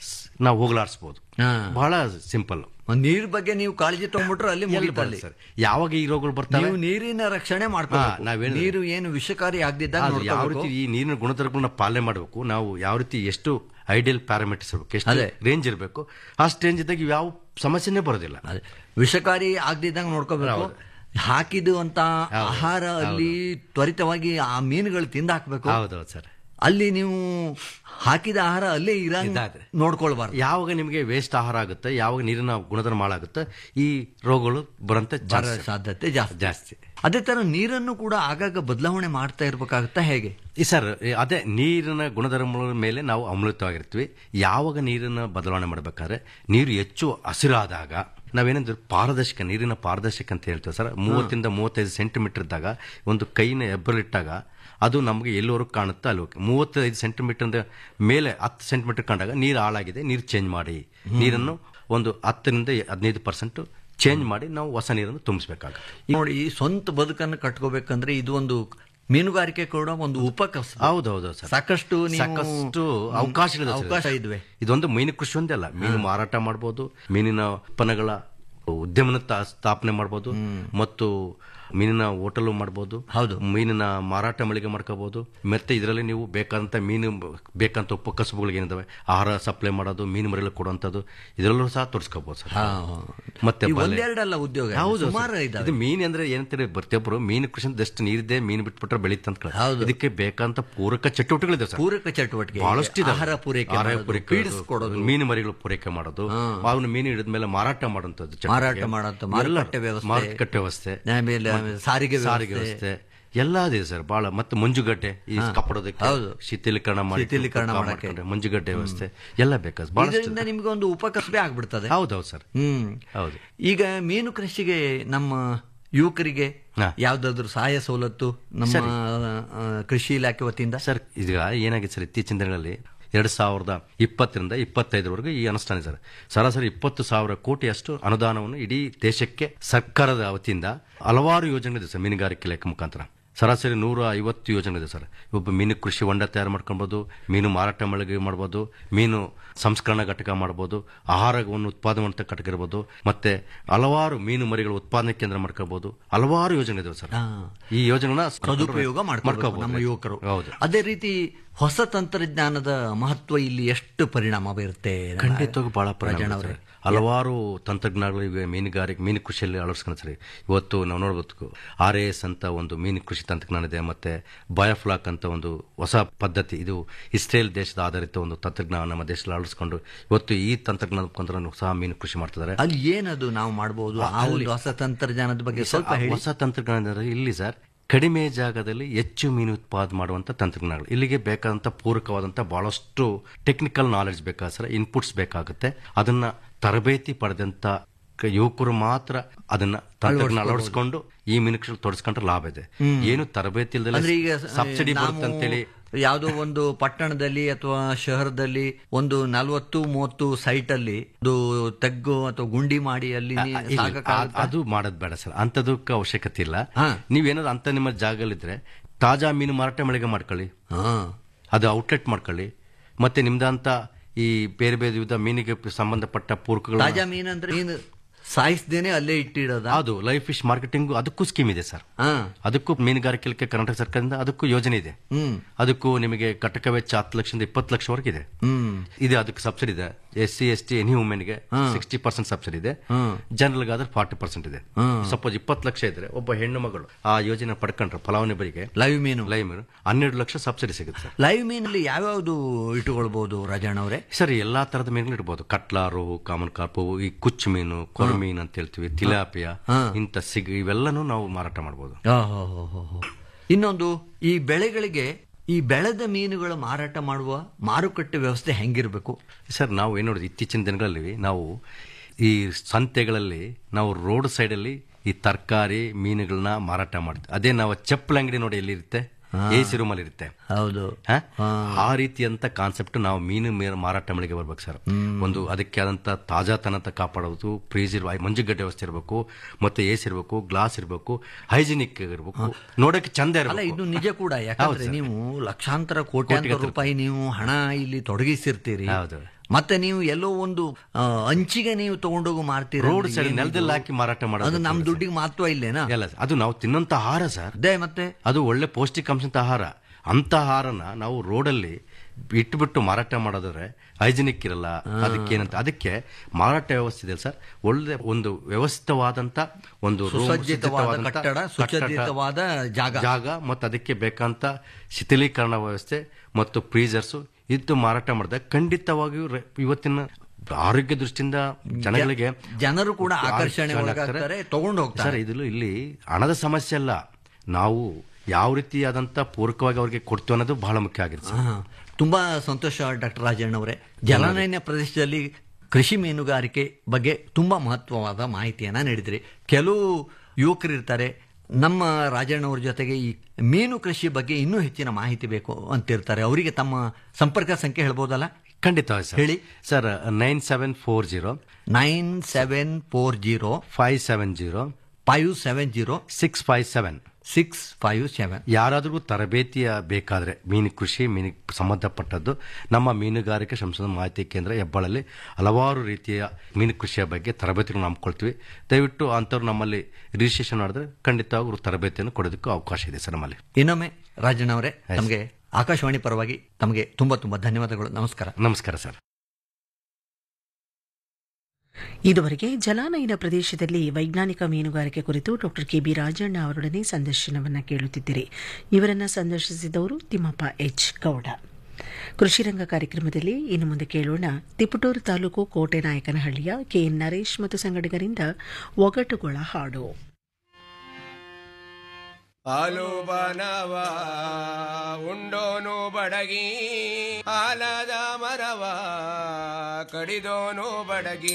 ಸ್- ನಾವು ಹೋಗಲಾಡಿಸ್ಬೋದು ಬಹಳ ಸಿಂಪಲ್ ನೀರ್ ಬಗ್ಗೆ ನೀವು ಕಾಳಜಿ ತಗೊಂಡ್ಬಿಟ್ರೆ ಅಲ್ಲಿ ಮುಗಿತಲ್ಲಿ ಸರ್ ಯಾವಾಗ ಈ ರೋಗಗಳು ಬರ್ತವೆ ನೀವು ನೀರಿನ ರಕ್ಷಣೆ ಹಾ, ಮಾಡ್ಕೋಬೇಕು ನಾವೇನು- ನೀರು ಏನು ವಿಷಕಾರಿ ಆಗದಿದ್ದಾಗ ಅದು ಯಾವ ರೀತಿ ಈ ನೀರಿನ ಗುಣಧರ್ಮಗಳನ್ನ ಪಾಲನೆ ಮಾಡಬೇಕು ನಾವು ಯಾವ ರೀತಿ ಎಷ್ಟು ಐಡಿಯಲ್ ಪ್ಯಾರಾಮೀಟರ್ಸ್ ಇರಬೇಕು ಎಷ್ಟು ಅದೇ. ರೇಂಜ್ ಇರಬೇಕು ಅಷ್ಟು ರೇಂಜ್ ಇದ್ದಾಗ ಯಾವ ಸಮಸ್ಯೆನೇ ಬರೋದಿಲ್ಲ ವಿಷಕಾರಿ ಆಗದಿದ್ದಂಗೆ ನೋಡ್ಕೋಬೇಕು ಹಾಕಿದ್ದು ಅಂತ ಆಹಾರ ಅಲ್ಲಿ ತ್ವರಿತವಾಗಿ ಆ ಮೀನುಗಳು ತಿಂದು ಹಾಕ್ಬೇಕು ಹೌದೌದು ಸರ್ ಅಲ್ಲಿ ನೀವು ಹಾಕಿದ ಆಹಾರ ಅಲ್ಲೇ ಇರಂಗ್ ಇದಾದ್ರೆ. ನೋಡ್ಕೊಳ್ಬಾರ್ದು ಯಾವಾಗ ನಿಮಗೆ ವೇಸ್ಟ್ ಆಹಾರ ಆಗುತ್ತೆ ಯಾವಾಗ ನೀರಿನ ಗುಣಧರ್ಮ ಹಾಳಾಗುತ್ತೆ ಈ ರೋಗಗಳು ಬರಂತೆ ಬರೋ ಜಾಸ್ತಿ ಸಾಧ್ಯತೆ ಜಾಸ್ತಿ ಜಾಸ್ತಿ ಅದೇ ತರ ನೀರನ್ನು ಕೂಡ ಆಗಾಗ ಬದಲಾವಣೆ ಮಾಡ್ತಾ ಇರ್ಬೇಕಾಗುತ್ತಾ ಹೇಗೆ ಈ ಸರ್ ಈ ಅದೇ ನೀರಿನ ಗುಣಧರ್ಮಗಳ ಮೇಲೆ ನಾವು ಅಮೃತವಾಗಿರ್ತೀವಿ ಯಾವಾಗ ನೀರನ್ನ ಬದಲಾವಣೆ ಮಾಡಬೇಕಾದ್ರೆ ನೀರು ಹೆಚ್ಚು ಹಸಿರಾದಾಗ ನಾವೇನಂದ್ರೆ ಪಾರದರ್ಶಕ ನೀರಿನ ಪಾರದರ್ಶಕ ಅಂತ ಹೇಳ್ತೇವೆ ಸರ್ ಮೂವತ್ತಿಂದ ಮೂವತ್ತೈದು ಸೆಂಟಿಮೀಟರ್ ಇದ್ದಾಗ ಒಂದು ಕೈನ ಎಬ್ಬಲಿಟ್ಟಾಗ ಅದು ನಮಗೆ ಎಲ್ಲವರೆಗೂ ಕಾಣುತ್ತೆ ಅಲ್ಲಿ ಹೋಗಿ ಮೂವತ್ತೈದು ಸೆಂಟಿಮೀಟರ್ ಮೇಲೆ ಹತ್ತು ಸೆಂಟಿಮೀಟರ್ ಕಂಡಾಗ ನೀರು ಹಾಳಾಗಿದೆ ನೀರು ಚೇಂಜ್ ಮಾಡಿ ನೀರನ್ನು ಒಂದು ಹತ್ತರಿಂದ ಹದಿನೈದು ಪರ್ಸೆಂಟ್ ಚೇಂಜ್ ಮಾಡಿ ನಾವು ಹೊಸ ನೀರನ್ನು ತುಂಬಿಸ್ಬೇಕಾಗುತ್ತೆ ಈಗ ನೋಡಿ ಈ ಸ್ವಂತ ಬದುಕನ್ನು ಕಟ್ಕೋಬೇಕಂದ್ರೆ ಇದು ಒಂದು ಮೀನುಗಾರಿಕೆ ಕೂಡ ಒಂದು ಉಪಕಸ ಹೌದೌದು ಸರ್ ಸಾಕಷ್ಟು ನೀವು- ಸಾಕಷ್ಟು ಹ್ಮ್, ಅವಕಾಶಗಳಿದೆ ಸರ್. ಅವಕಾಶ ಇದ್ವೆ ಇದೊಂದು ಮೀನು ಕೃಷಿ ಒಂದೇ ಅಲ್ಲ ಮೀನು ಮಾರಾಟ ಮಾಡಬಹುದು ಮೀನಿನ ಉತ್ಪನ್ನಗಳ ಉದ್ಯಮನ ತಾ- ಸ್ಥಾಪನೆ ಮಾಡಬಹುದು ಮತ್ತು ಮೀನಿನ ಹೋಟೆಲ್ ಮಾಡಬಹುದು ಹೌದು. ಮೀನಿನ ಮಾರಾಟ ಮಳಿಗೆ ಮಾಡ್ಕೋಬಹುದು ಮತ್ತೆ ಇದರಲ್ಲಿ ನೀವು ಬೇಕಾದಂತ ಮೀನು ಬೇಕಂತ ಉಪಕಸಬುಗಳಿಗೆ ಏನಿದಾವೆ ಆಹಾರ ಸಪ್ಲೈ ಮಾಡೋದು ಮೀನು ಮರಿಗಳು ಕೊಡುವಂತದ್ದು ಇದರಲ್ಲೂ ಸಹ ತೋರಿಸ್ಕೋಬಹುದು ಸರ್ ಹಾ. ಮತ್ತೆ ಈ ಬಲೆ. ಒಂದೆರಡಲ್ಲ ಉದ್ಯೋಗ ಹೌದು ಸುಮಾರು ಸರ್. ಇದಾವೆ. ಇದು ಮೀನು ಅಂದ್ರೆ ಏನಂತಾರೆ ಪ್ರತಿಯೊಬ್ಬರು ಮೀನು ಕೃಷಿ ಅಂತ ಎಷ್ಟು ನೀರಿದೆ ಮೀನು ಬಿಟ್ಬಿಟ್ರೆ ಬೆಳೀತಂತ ಹೌದು. ಇದಕ್ಕೆ ಬೇಕಂತ ಪೂರಕ ಚಟುವಟಿಕೆಗಳಿದೆ ಸರ್ ಪೂರಕ ಚಟುವಟಿಕೆ ಬಹಳಷ್ಟು ಇದಾವೆ. ಆಹಾರ ಪೂರೈಕೆ ಆಹಾರ ಮಾಡೋದು, ಪೂರೈಕೆ ಫೀಡ್ಸ್ ಮಾಡೋದು, ಕೊಡೋದು ಮೀನು ಮರಿಗಳು ಪೂರೈಕೆ ಮಾಡೋದು ಅವನು ಮೀನು ಹಿಡಿದ ಮೇಲೆ ಮಾರಾಟ ಮಾಡುವಂತದ್ದು ಚಟುವಟಿಕೆ. ಮಾರಾಟ ಮಾಡೋದು, ಎಲ್ಲ ಮಾರುಕಟ್ಟೆ ವ್ಯವಸ್ಥೆ. ಮಾರುಕಟ್ಟೆ ವ್ಯವಸ್ಥೆ ಆಮೇಲೆ ಮತ್ತೆ ಸಾರಿಗೆ ಸಾರಿಗೆ ವ್ಯವಸ್ಥೆ. ವ್ಯವಸ್ಥೆ ಎಲ್ಲ ಇದೆ ಸರ್ ಬಹಳ ಮತ್ತೆ ಮಂಜುಗಡ್ಡೆ ಈ ಕಪ್ಪಡೋದಕ್ಕೆ ಹೌದು. ಶೀತಲೀಕರಣ ಮಾಡಿ ಶೀತಲೀಕರಣ ತೂಕ ಮಾಡಕ್ಕೆ. ಮಾಡ್ಕೊಂಡ್ರೆ ಮಂಜುಗಡ್ಡೆ ವ್ಯವಸ್ಥೆ ಎಲ್ಲ ಬೇಕಾದ್ರೆ ಬಹಳಷ್ಟು ಇದರಿಂದ ನಿಮ್ಗೆ ಒಂದು ಉಪಕಸಬೆ ಆಗ್ಬಿಡ್ತದೆ ಹೌದೌದು ಸರ್ ಹ್ಮ್ ಹೌದು ಈಗ ಮೀನು ಕೃಷಿಗೆ ನಮ್ಮ ಯುವಕರಿಗೆ ಹಾ. ಯಾವ್ದಾದ್ರು ಸಹಾಯ ಸವಲತ್ತು ನಮ್ಮ ಆ, ಕೃಷಿ ಇಲಾಖೆ ವತಿಯಿಂದ ಸರ್ ಈಗ ಏನಾಗಿದೆ ಸರ್ ಇತ್ತೀಚಿನ ದಿನಗಳಲ್ಲಿ ಎರಡ್ ಸಾವಿರದ ಇಪ್ಪತ್ತರಿಂದ ಇಪ್ಪತ್ತೈದರವರೆಗೂ ಈ ಅನುಷ್ಠಾನ ಇದೆ ಸರ್ ಸರಾಸರಿ ಇಪ್ಪತ್ತು ಸಾವಿರ ಕೋಟಿಯಷ್ಟು ಅನುದಾನವನ್ನು ಇಡೀ ದೇಶಕ್ಕೆ ಸರ್ಕಾರದ ವತಿಯಿಂದ ಹಲವಾರು ಯೋಜನೆಗಳಿದೆ ಸರ್ ಮೀನುಗಾರಿಕೆ ಇಲಾಖೆ ಮುಖಾಂತರ ಸರಾಸರಿ ನೂರ ಐವತ್ತು ಯೋಜನೆಗಳಿದೆ ಸರ್ ಒಬ್ಬ ಮೀನು ಕೃಷಿ ಹೊಂಡ ತಯಾರು ಮಾಡ್ಕೊಳ್ಬೋದು ಮೀನು ಮಾರಾಟ ಮಳಿಗೆ ಮಾಡ್ಬೋದು ಮೀನು ಸಂಸ್ಕರಣಾ ಘಟಕ ಮಾಡ್ಬೋದು ಆಹಾರವನ್ನು ಉತ್ಪಾದನೆ ಮಾಡುವಂಥ ಘಟಕ ಇರ್ಬೋದು ಮತ್ತೆ ಹಲವಾರು ಮೀನು ಮರಿಗಳ ಉತ್ಪಾದನೆ ಕೇಂದ್ರ ಮಾಡ್ಕೋಬಹುದು ಹಲವಾರು ಯೋಜನೆ ಇದಾವೆ ಸರ್ ಈ ಯೋಜನೆನ ಸದುಪಯೋಗ ಮಾಡ್ಕೋಬೇಕು ಮಾಡ್ಕೋಬಹುದು. ನಮ್ಮ ಯುವಕರು ಹೌದು ಅದೇ ರೀತಿ ಹೊಸ ತಂತ್ರಜ್ಞಾನದ ಮಹತ್ವ ಇಲ್ಲಿ ಎಷ್ಟು ಪರಿಣಾಮ ಬೀರುತ್ತೆ ಖಂಡಿತವಾಗೂ ಬಹಳ ಪರಿಣಾಮ ರಾಜಣ್ಣ ಬೀರುತ್ತೆ. ಅವರೇ. ಹಲವಾರು ತಂತ್ರಜ್ಞಾನಗಳು ಇವೆ ಮೀನುಗಾರಿಕೆ ಮೀನು ಕೃಷಿಯಲ್ಲಿ ಅಳವಡಿಸ್ಕೊಂಡು ಸರಿ ಇವತ್ತು ನಾವು ನೋಡಬೇಕು ಆರ್ ಎ ಎಸ್ ಅಂತ ಒಂದು ಮೀನು ಕೃಷಿ ತಂತ್ರಜ್ಞಾನ ಇದೆ ಮತ್ತೆ ಬಯೋಫ್ಲಾಕ್ ಅಂತ ಒಂದು ಹೊಸ ಪದ್ಧತಿ ಇದು ಇಸ್ರೇಲ್ ದೇಶದ ಆಧಾರಿತ ಒಂದು ತಂತ್ರಜ್ಞಾನ ನಮ್ಮ ದೇಶದಲ್ಲಿ ಅಳವಡಿಸಿಕೊಂಡು ಇವತ್ತು ಈ ತಂತ್ರಜ್ಞಾನ ಮುಖಾಂತರ ಸಹ ಮೀನು ಕೃಷಿ ಮಾಡ್ತಿದ್ದಾರೆ ಅಲ್ಲಿ ಏನದು ನಾವು ಮಾಡಬಹುದು ಆ ಒಂದು ಹೊಸ ತಂತ್ರಜ್ಞಾನದ ಬಗ್ಗೆ ಸ್ವಲ್ಪ ಹೇಳಿ ಹೊಸ ತಂತ್ರಜ್ಞಾನ ಅಂದ್ರೆ ಇಲ್ಲಿ ಸರ್ ಕಡಿಮೆ ಜಾಗದಲ್ಲಿ ಹೆಚ್ಚು ಮೀನು ಉತ್ಪಾದನೆ ಮಾಡುವಂತ ತಂತ್ರಜ್ಞಾನಗಳು ಇಲ್ಲಿಗೆ ಬೇಕಾದಂತ ಪೂರಕವಾದಂತ ಬಹಳಷ್ಟು ಟೆಕ್ನಿಕಲ್ ನಾಲೆಡ್ಜ್ ಬೇಕಾಗುತ್ತೆ ಸರ್ ಇನ್ಪುಟ್ಸ್ ಬೇಕಾಗುತ್ತೆ ಅದನ್ನ ತರಬೇತಿ ಪಡೆದಂತ ಕ- ಯುವಕರು ಮಾತ್ರ ಅದನ್ನ ತಂತ್ರಜ್ಞಾನ ಅಳವಡಿಸ್ಕೊಂಡು ಈ ಮೀನು ಕೃಷಿ ತೊಡಸ್ಕೊಂಡ್ರೆ ಲಾಭ ಇದೆ ಏನು ತರಬೇತಿ ಅಂದ್ರೆ ಈಗ ಇಲ್ಲದೆ ಸಬ್ಸಿಡಿ ಬರುತ್ತೆ ಅಂತೇಳಿ ಯಾವುದೋ ಒಂದು ಪಟ್ಟಣದಲ್ಲಿ ಅಥವಾ ಶಹರದಲ್ಲಿ ಒಂದು ನಲವತ್ತು ಮೂವತ್ತು ಸೈಟ್ ಅಲ್ಲಿ ಒಂದು ತೆಗ್ಗು ಅಥವಾ ಗುಂಡಿ ಮಾಡಿ ಅಲ್ಲಿ ನೀ- ಇಲ್ಲ, ಸಾಕಾಗತ್ತಾ? ಆ- ಅದು ಮಾಡೋದ್ ಬೇಡ ಸರ್ ಅಂತದಕ್ಕೆ ಅವಶ್ಯಕತೆ ಇಲ್ಲ ಹಾ. ನೀವೇನಾದ್ರು ಅಂತ ನಿಮ್ಮ ಜಾಗದಲ್ಲಿದ್ರೆ ತಾಜಾ ಮೀನು ಮಾರಾಟ ಮಳಿಗೆ ಮಾಡ್ಕೊಳ್ಳಿ ಹಾ. ಅದು ಔಟ್ಲೆಟ್ ಮಾಡ್ಕೊಳ್ಳಿ ಮತ್ತೆ ನಿಮ್ದಂತ ಈ ಬೇರೆ ಬೇರೆ ವಿಧ ಮೀನಿಗೆ ಸಂಬಂಧಪಟ್ಟ ಪೂರಕಗಳು ತಾಜಾ ಮೀನು ಅಂದ್ರೆ ಮೀನು ಸಾಯಿಸ್ದೇನೆ ಅಲ್ಲೇ ಇಟ್ಟಿಡೋದ ಅದು ಲೈಫ್ ಫಿಶ್ ಮಾರ್ಕೆಟಿಂಗ್ ಅದಕ್ಕೂ ಸ್ಕೀಮ್ ಇದೆ ಸರ್ ಹಾ ಅದಕ್ಕೂ ಮೀನುಗಾರಿಕೆ ಇಲಾಖೆ ಕರ್ನಾಟಕ ಸರ್ಕಾರದಿಂದ ಅದಕ್ಕೂ ಯೋಜನೆ ಇದೆ ಹ್ಮ್ ಅದಕ್ಕೂ ನಿಮಗೆ ಘಟಕ ವೆಚ್ಚ ಹತ್ತು ಲಕ್ಷದಿಂದ ಇಪ್ಪತ್ತು ಲಕ್ಷವರೆಗೆ ಇದೆ ಹ್ಮ್ ಇದೆ ಅದಕ್ಕೆ ಸಬ್ಸಿಡಿ ಇದೆ S C S T any ವುಮೆನ್ಗೆ ಸಿಕ್ಸ್ಟಿ ಪರ್ಸೆಂಟ್ ಸಬ್ಸಿಡಿ ಇದೆ ಹ್ಮ್. ಜನರಲ್ ಆದ್ರೆ ಫಾರ್ಟಿ ಪರ್ಸೆಂಟ್ ಇದೆ ಹ್ಮ್. ಸಪೋಸ್ ಇಪ್ಪತ್ತು ಲಕ್ಷ ಇದ್ರೆ ಒಬ್ಬ ಹೆಣ್ಣು ಮಗಳು ಆ ಯೋಜನೆ ಪಡ್ಕೊಂಡ್ರೆ ಫಲಾನುಭವಿಗೆ ಲೈವ್ ಮೀನು ಲೈವ್ ಮೀನು ಹನ್ನೆರಡು ಲಕ್ಷ ಸಬ್ಸಿಡಿ ಸಿಗುತ್ತೆ ಸರ್ ಲೈವ್ ಮೀನಲ್ಲಿ ಯಾವ್ಯಾವ್ದು ಇಟ್ಟುಕೊಳ್ಬಹುದು ರಾಜಣ್ಣ ಅವರೇ ಸರ್ ಎಲ್ಲಾ ತರದ ಮೀನುಗಳು ಇರ್ಬೋದು ಕಟ್ಲಾ ರೋಹು ಕಾಮನ್ ಕಾರ್ಪು ಈ ಕುಚ್ಚು ಮೀನು ಕೊರ ಮೀನು ಅಂತ ಹೇಳ್ತೀವಿ ತಿಲಾಪಿಯ ಹಾ. ಇಂಥ ಸಿಗ್ ಇವೆಲ್ಲನೂ ನಾವು ಮಾರಾಟ ಮಾಡಬಹುದು ಇನ್ನೊಂದು ಈ ಬೆಳೆಗಳಿಗೆ ಈ ಬೆಳೆದ ಮೀನುಗಳ ಮಾರಾಟ ಮಾಡುವ ಮಾರುಕಟ್ಟೆ ವ್ಯವಸ್ಥೆ ಹೆಂಗಿರ್ಬೇಕು ಸರ್ ನಾವು ಏನು ನೋಡಿದ್ವಿ ಇತ್ತೀಚಿನ ದಿನಗಳಲ್ಲಿ ನಾವು ಈ ಸಂತೆಗಳಲ್ಲಿ ನಾವು ರೋಡ್ ಸೈಡಲ್ಲಿ ಈ ತರಕಾರಿ ಮೀನುಗಳನ್ನ ಮಾರಾಟ ಮಾಡ್ತೀವಿ ಅದೇ ನಾವು ಚಪ್ಪಲ್ ಅಂಗಡಿ ನೋಡಿ ಎಲ್ಲಿರುತ್ತೆ ಎ ಸಿ ರೂಮಲ್ಲಿ ಇರುತ್ತೆ ಹೌದು ಹ? ಆ ರೀತಿಯಂತ ಕಾನ್ಸೆಪ್ಟ್ ನಾವು ಮೀನು ಮೇ- ಮಾರಾಟ ಮಳಿಗೆ ಬರ್ಬೇಕು ಸರ್ ಒಂದು ಅದಕ್ಕೆ ಆದಂತ ತಾಜಾತನ ಅಂತ ಕಾಪಾಡೋದು ಫ್ರೀಜ್ ಇರುವ ಮಂಜುಗಡ್ಡೆ ವ್ಯವಸ್ಥೆ ಇರಬೇಕು ಮತ್ತೆ ಎಸ್ ಇರಬೇಕು ಗ್ಲಾಸ್ ಇರಬೇಕು ಹೈಜಿನಿಕ್ ಇರಬೇಕು ನೋಡಕ್ಕೆ ಚಂದ ಅಲ್ಲ ಇರಬೇಕು ಇದು ನಿಜ ಕೂಡ ಯಾಕಂದ್ರೆ ನೀವು ಲಕ್ಷಾಂತರ ಕೋಟ್ಯಾಂತರ ರೂಪಾಯಿ ನೀವು ಹಣ ಇಲ್ಲಿ ತೊಡಗಿಸಿರ್ತೀರಿ ಹೌದು. ಮತ್ತೆ ನೀವು ಎಲ್ಲೋ ಒಂದು ಆ, ಅಂಚಿಗೆ ನೀವು ತಗೊಂಡೋಗಿ ಮಾರ್ತೀರ ರೋಡ್ ಸೈಡ್ ನೆಲದಲ್ಲಿ ಹಾಕಿ ಮಾರಾಟ ಮಾಡೋದು ಅದು ನಮ್ಮ ದುಡ್ಡಿಗೆ ಮಹತ್ವ ಇಲ್ಲೇನಾ ಎಲ್ಲ ಅದು ನಾವು ತಿನ್ನೋಂತ ಆಹಾರ ಸರ್ ಅದೇ ಮತ್ತೆ ಅದು ಒಳ್ಳೆ ಪೌಷ್ಟಿಕಾಂಶದ ಆಹಾರ ಅಂತ ಆಹಾರನ ನಾವು ರೋಡಲ್ಲಿ ಇಟ್ಬಿಟ್ಟು ಮಾರಾಟ ಮಾಡೋದಾದ್ರೆ ಹೈಜಿನಿಕ್ ಇರಲ್ಲ ಅದಕ್ಕೇನಂತ ಅದಕ್ಕೆ ಮಾರಾಟ ವ್ಯವಸ್ಥೆ ಇದೆ ಸರ್ ಒಳ್ಳೆ ಒಂದು ವ್ಯವಸ್ಥಿತವಾದಂತ ಒಂದು room, ಸುಸಜ್ಜಿತವಾದ ಸುಸಜ್ಜಿತವಾದಂತ ಕಟ್ಟಡ ಸುಸಜ್ಜಿತವಾದ ಜಾಗ ಜಾಗ ಮತ್ತು ಅದಕ್ಕೆ ಬೇಕಂತ ಶಿಥಿಲೀಕರಣ ವ್ಯವಸ್ಥೆ ಮತ್ತು ಫ್ರೀಜರ್ಸ್ ಇದ್ದು ಮಾರಾಟ ಮಾಡಿದಾಗ ಖಂಡಿತವಾಗಿಯೂ ರೆ- ಇವತ್ತಿನ ಆರೋಗ್ಯ ದೃಷ್ಟಿಯಿಂದ ಜನಗಳಿಗೆ ಜನರು ಕೂಡ ಆಕರ್ಷಣೆ ಒಳಗಾಗ್ತಾರೆ. ಒಳಗಾಗ್ತಾರೆ ತಗೊಂಡು ಸರ್ ಹೋಗ್ತಾರೆ ಇದು ಇಲ್ಲಿ ಹಣದ ಸಮಸ್ಯೆ ಅಲ್ಲ ನಾವು ಯಾವ ರೀತಿಯಾದಂತ ಪೂರಕವಾಗಿ ಅವ್ರಿಗೆ ಕೊಡ್ತೀವಿ ಅನ್ನೋದು ಬಹಳ ಮುಖ್ಯ ಆಗಿದೆ ಸರ್ ಹಾ. ತುಂಬಾ ಸಂತೋಷ ಡಾಕ್ಟರ್ ರಾಜಣ್ಣ ಅವರೇ ಜಲಾನಯನ ಪ್ರದೇಶದಲ್ಲಿ ಕೃಷಿ ಮೀನುಗಾರಿಕೆ ಬಗ್ಗೆ ತುಂಬಾ ಮಹತ್ವವಾದ ಮಾಹಿತಿಯನ್ನ ನೀಡಿದ್ರಿ ಕೆಲವು ಯುವಕರು ಇರ್ತಾರೆ ನಮ್ಮ ರಾಜಣ್ಣ ಅವ್ರ ಜೊತೆಗೆ ಈ ಮೀನು ಕೃಷಿ ಬಗ್ಗೆ ಇನ್ನೂ ಹೆಚ್ಚಿನ ಮಾಹಿತಿ ಬೇಕು ಅಂತಿರ್ತಾರೆ ಅವರಿಗೆ ತಮ್ಮ ಸಂಪರ್ಕ ಸಂಖ್ಯೆ ಹೇಳ್ಬೋದಲ್ಲ ಖಂಡಿತವಾಗಿ ಸರ್ ಹೇಳಿ. Sir nine seven four zero nine seven four zero five seven zero five seven zero six five seven six five seven ಯಾರಾದ್ರೂ ತರಬೇತಿಯ ಬೇಕಾದ್ರೆ ಮೀನು ಕೃಷಿ ಮೀನು ಸಂಬಂಧಪಟ್ಟದ್ದು ನಮ್ಮ ಮೀನುಗಾರಿಕೆ ಸಂಶೋಧನಾ ಮಾಹಿತಿ ಕೇಂದ್ರ ಹೆಬ್ಬಾಳಲ್ಲಿ ಹಲವಾರು ರೀತಿಯ ಮೀನು ಕೃಷಿಯ ಬಗ್ಗೆ ತರಬೇತಿಗಳನ್ನು ಹಮ್ಮಿಕೊಳ್ತೀವಿ ದಯವಿಟ್ಟು ಅಂಥವ್ರು ನಮ್ಮಲ್ಲಿ ರಿಜಿಸ್ಟ್ರೇಷನ್ ಮಾಡಿದ್ರೆ ಖಂಡಿತವಾಗ್ಲೂ ತರಬೇತಿಯನ್ನು ಕೊಡೋದಕ್ಕೂ ಅವಕಾಶ ಇದೆ ಸರ್ ನಮ್ಮಲ್ಲಿ ಇನ್ನೊಮ್ಮೆ ರಾಜಣ್ಣ ಅವರೇ ತಮಗೆ ಆಕಾಶವಾಣಿ ಪರವಾಗಿ ತಮಗೆ ತುಂಬಾ ತುಂಬಾ ಧನ್ಯವಾದಗಳು ನಮಸ್ಕಾರ ನಮಸ್ಕಾರ ಸರ್ ಇದುವರೆಗೆ ಜಲಾನಯನ ಪ್ರದೇಶದಲ್ಲಿ ವೈಜ್ಞಾನಿಕ ಮೀನುಗಾರಿಕೆ ಕುರಿತು ಡಾಕ್ಟರ್ ಕೆಬಿ ರಾಜಣ್ಣ ಅವರೊಡನೆ ಸಂದರ್ಶನವನ್ನ ಕೇಳುತ್ತಿದ್ದಿರಿ ಇವರನ್ನ ಸಂದರ್ಶಿಸಿದವರು ತಿಮ್ಮಪ್ಪ ಎಚ್ ಗೌಡ ಕೃಷಿರಂಗ ಕಾರ್ಯಕ್ರಮದಲ್ಲಿ ಇನ್ನು ಮುಂದೆ ಕೇಳೋಣ ತಿಪಟೂರು ತಾಲೂಕು ಕೋಟೆನಾಯಕನಹಳ್ಳಿಯ ಕೆಎನ್ ನರೇಶ್ ಮತ್ತು ಸಂಗಡಿಗರಿಂದ ಒಗಟುಗಳ ಹಾಡು ಹಾಲು ಬನವ ಉಂಡೋನು ಬಡಗಿ ಆಲದ ಮರವ ಕಡಿದೋನು ಬಡಗಿ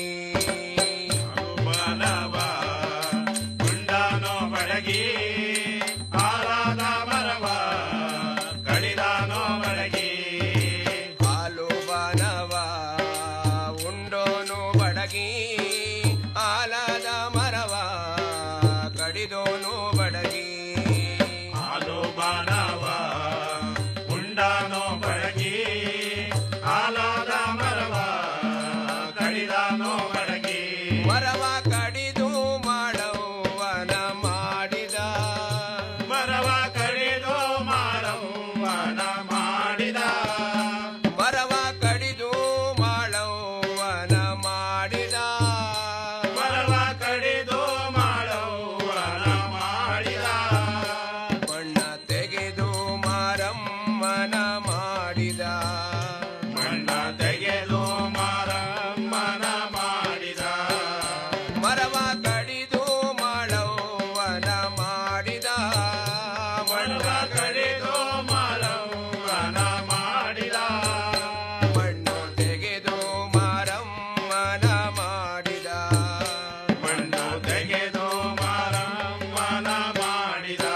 ಬನವ ಉಂಡಾನೋ ಬಡಗಿ ಆಲದ ಮರವ ಕಡಿದಾನೋ ಬಡಗಿ ಹಾಲು ಬನವ ಉಂಡೋನು ಬಡಗಿ ಆಲದ ಮರವ ಕಡಿದೋನು ಬಡಗಿ ಹಾಲು ಬಾನವ ಉಂಡಾನೋ ಬಡಗಿ ಆಲಾದ ಮರವ ಕಡಿದಾನೋ ಬಡಗಿ ಮರವ ಕಡಿದು ಮಾಡವನ ಮಾಡಿದ ಮರವ ಕಡಿದು ಮಾಡವನ ಮಾಡಿದ ಮರವ ಕಡಿದು ಮಾಡವನ ಮಾಡಿದ ಮರವ ಕಡಿದು ಮಾಡವನ ಮಾಡಿದ ಮಣ್ಣ ತೆಗೆದು ಮಾರಮ್ಮನ ಮಾಡಿದ ಮಣ್ಣ ತೆಗೆದು ಮಾರಮ್ಮನ ಮಾಡಿದ ಮರವ ಕಡಿದು ಮಾಡವನ ಮಾಡಿದ ಮಣ್ಣ ಕಡಿದು ಮಾಡವನ ಮಾಡಿದ ಮಣ್ಣು ತೆಗೆದು ಮಾರಮ್ಮನ ಮಾಡಿದ ಮಣ್ಣು ತೆಗೆದು ಮಾರಮ್ಮನ ಮಾಡಿದ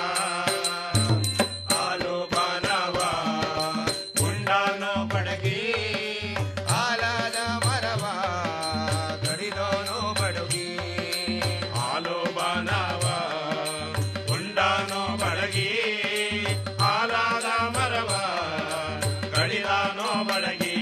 ಹಾಲು ಬನವ ಉಂಡಾನೋ ಬಡಗಿ ಹಾಲದ ಮರವ ಕಡಿದೋನು ಬಡಗಿ ಹಾಲು ಬನವ ಉಂಡಾನೋ ಬಡಗಿ ಹಾಲಾದ ಮರವ ಕಡಿದಾನೋ ಬಡಗಿ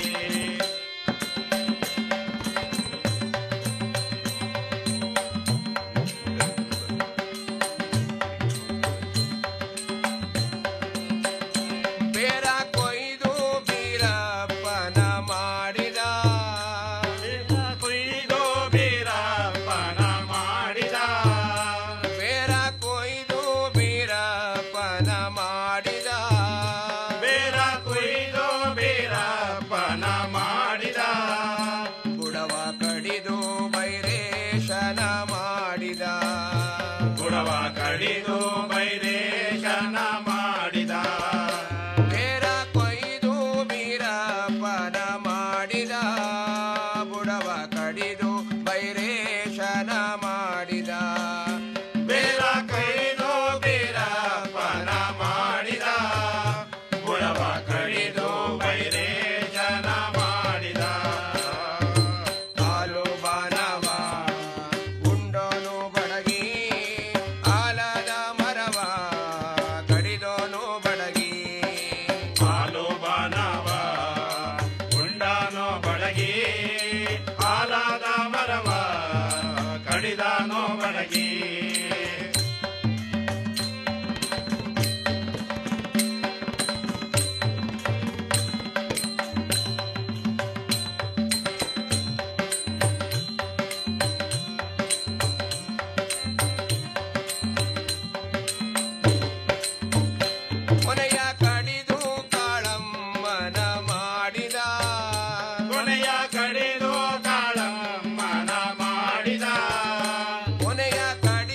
ಬೇರ ಕೊಯ್ದು ಬೀರಪ್ಪನ ಮಾಡಿದ ಬೇರ ಕೊಯ್ದು ಬೀರಪ್ಪನ ಮಾಡಿದ ಬೇರ ಕೊಯ್ದು ಬೀರಪ್ಪನ ಮಾಡಿದ ಬೇರ ಕೊಯ್ದು ಬೀರಪ್ಪನ ಮಾಡಿದ ಬುಡವ ಕಡಿದು ಬೈರೇಶನ ಮಾಡಿದ ಬುಡವ ಕಡಿದು ಬೈರೇಶನ ಮಾಡಿದ ಬೇರ ಕೊಯ್ದು ಬೀರಪ್ಪನ ಮಾಡಿದ ಬುಡವ ಕಡಿದು ಬೈರೇಶನ ಮಾಡಿದ ಬೇರ ಕೊಯ್ದು ಬೀರಪ್ಪನ ಮಾಡಿದ ಬುಡವ ಕಡಿದು ಬೈರೇಶನ ಮಾಡಿದ ಹಾಲು ಬಾನವ ಉಂಡೋನು ಬಡಗಿ ಆಲದ ಮರವ ಕಡಿದೋನು ಬಡಗಿ ಹಾಲು ಬಾನವ ಉಂಡಾನೋ ಬಡಗಿ ಒಳಗೆ ಕೊನೆಯ ಕಡಿದು ಕಾಳಮ್ಮನ ಮಾಡಿದ ಕೊನೆಯ ಕಡಿದು ಕಾಳಮ್ಮನ ಮಾಡಿದ ಕೊನೆಯ ಕಡಿ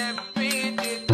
ನೆಪ್ಪಿ ಚಿತ್ತ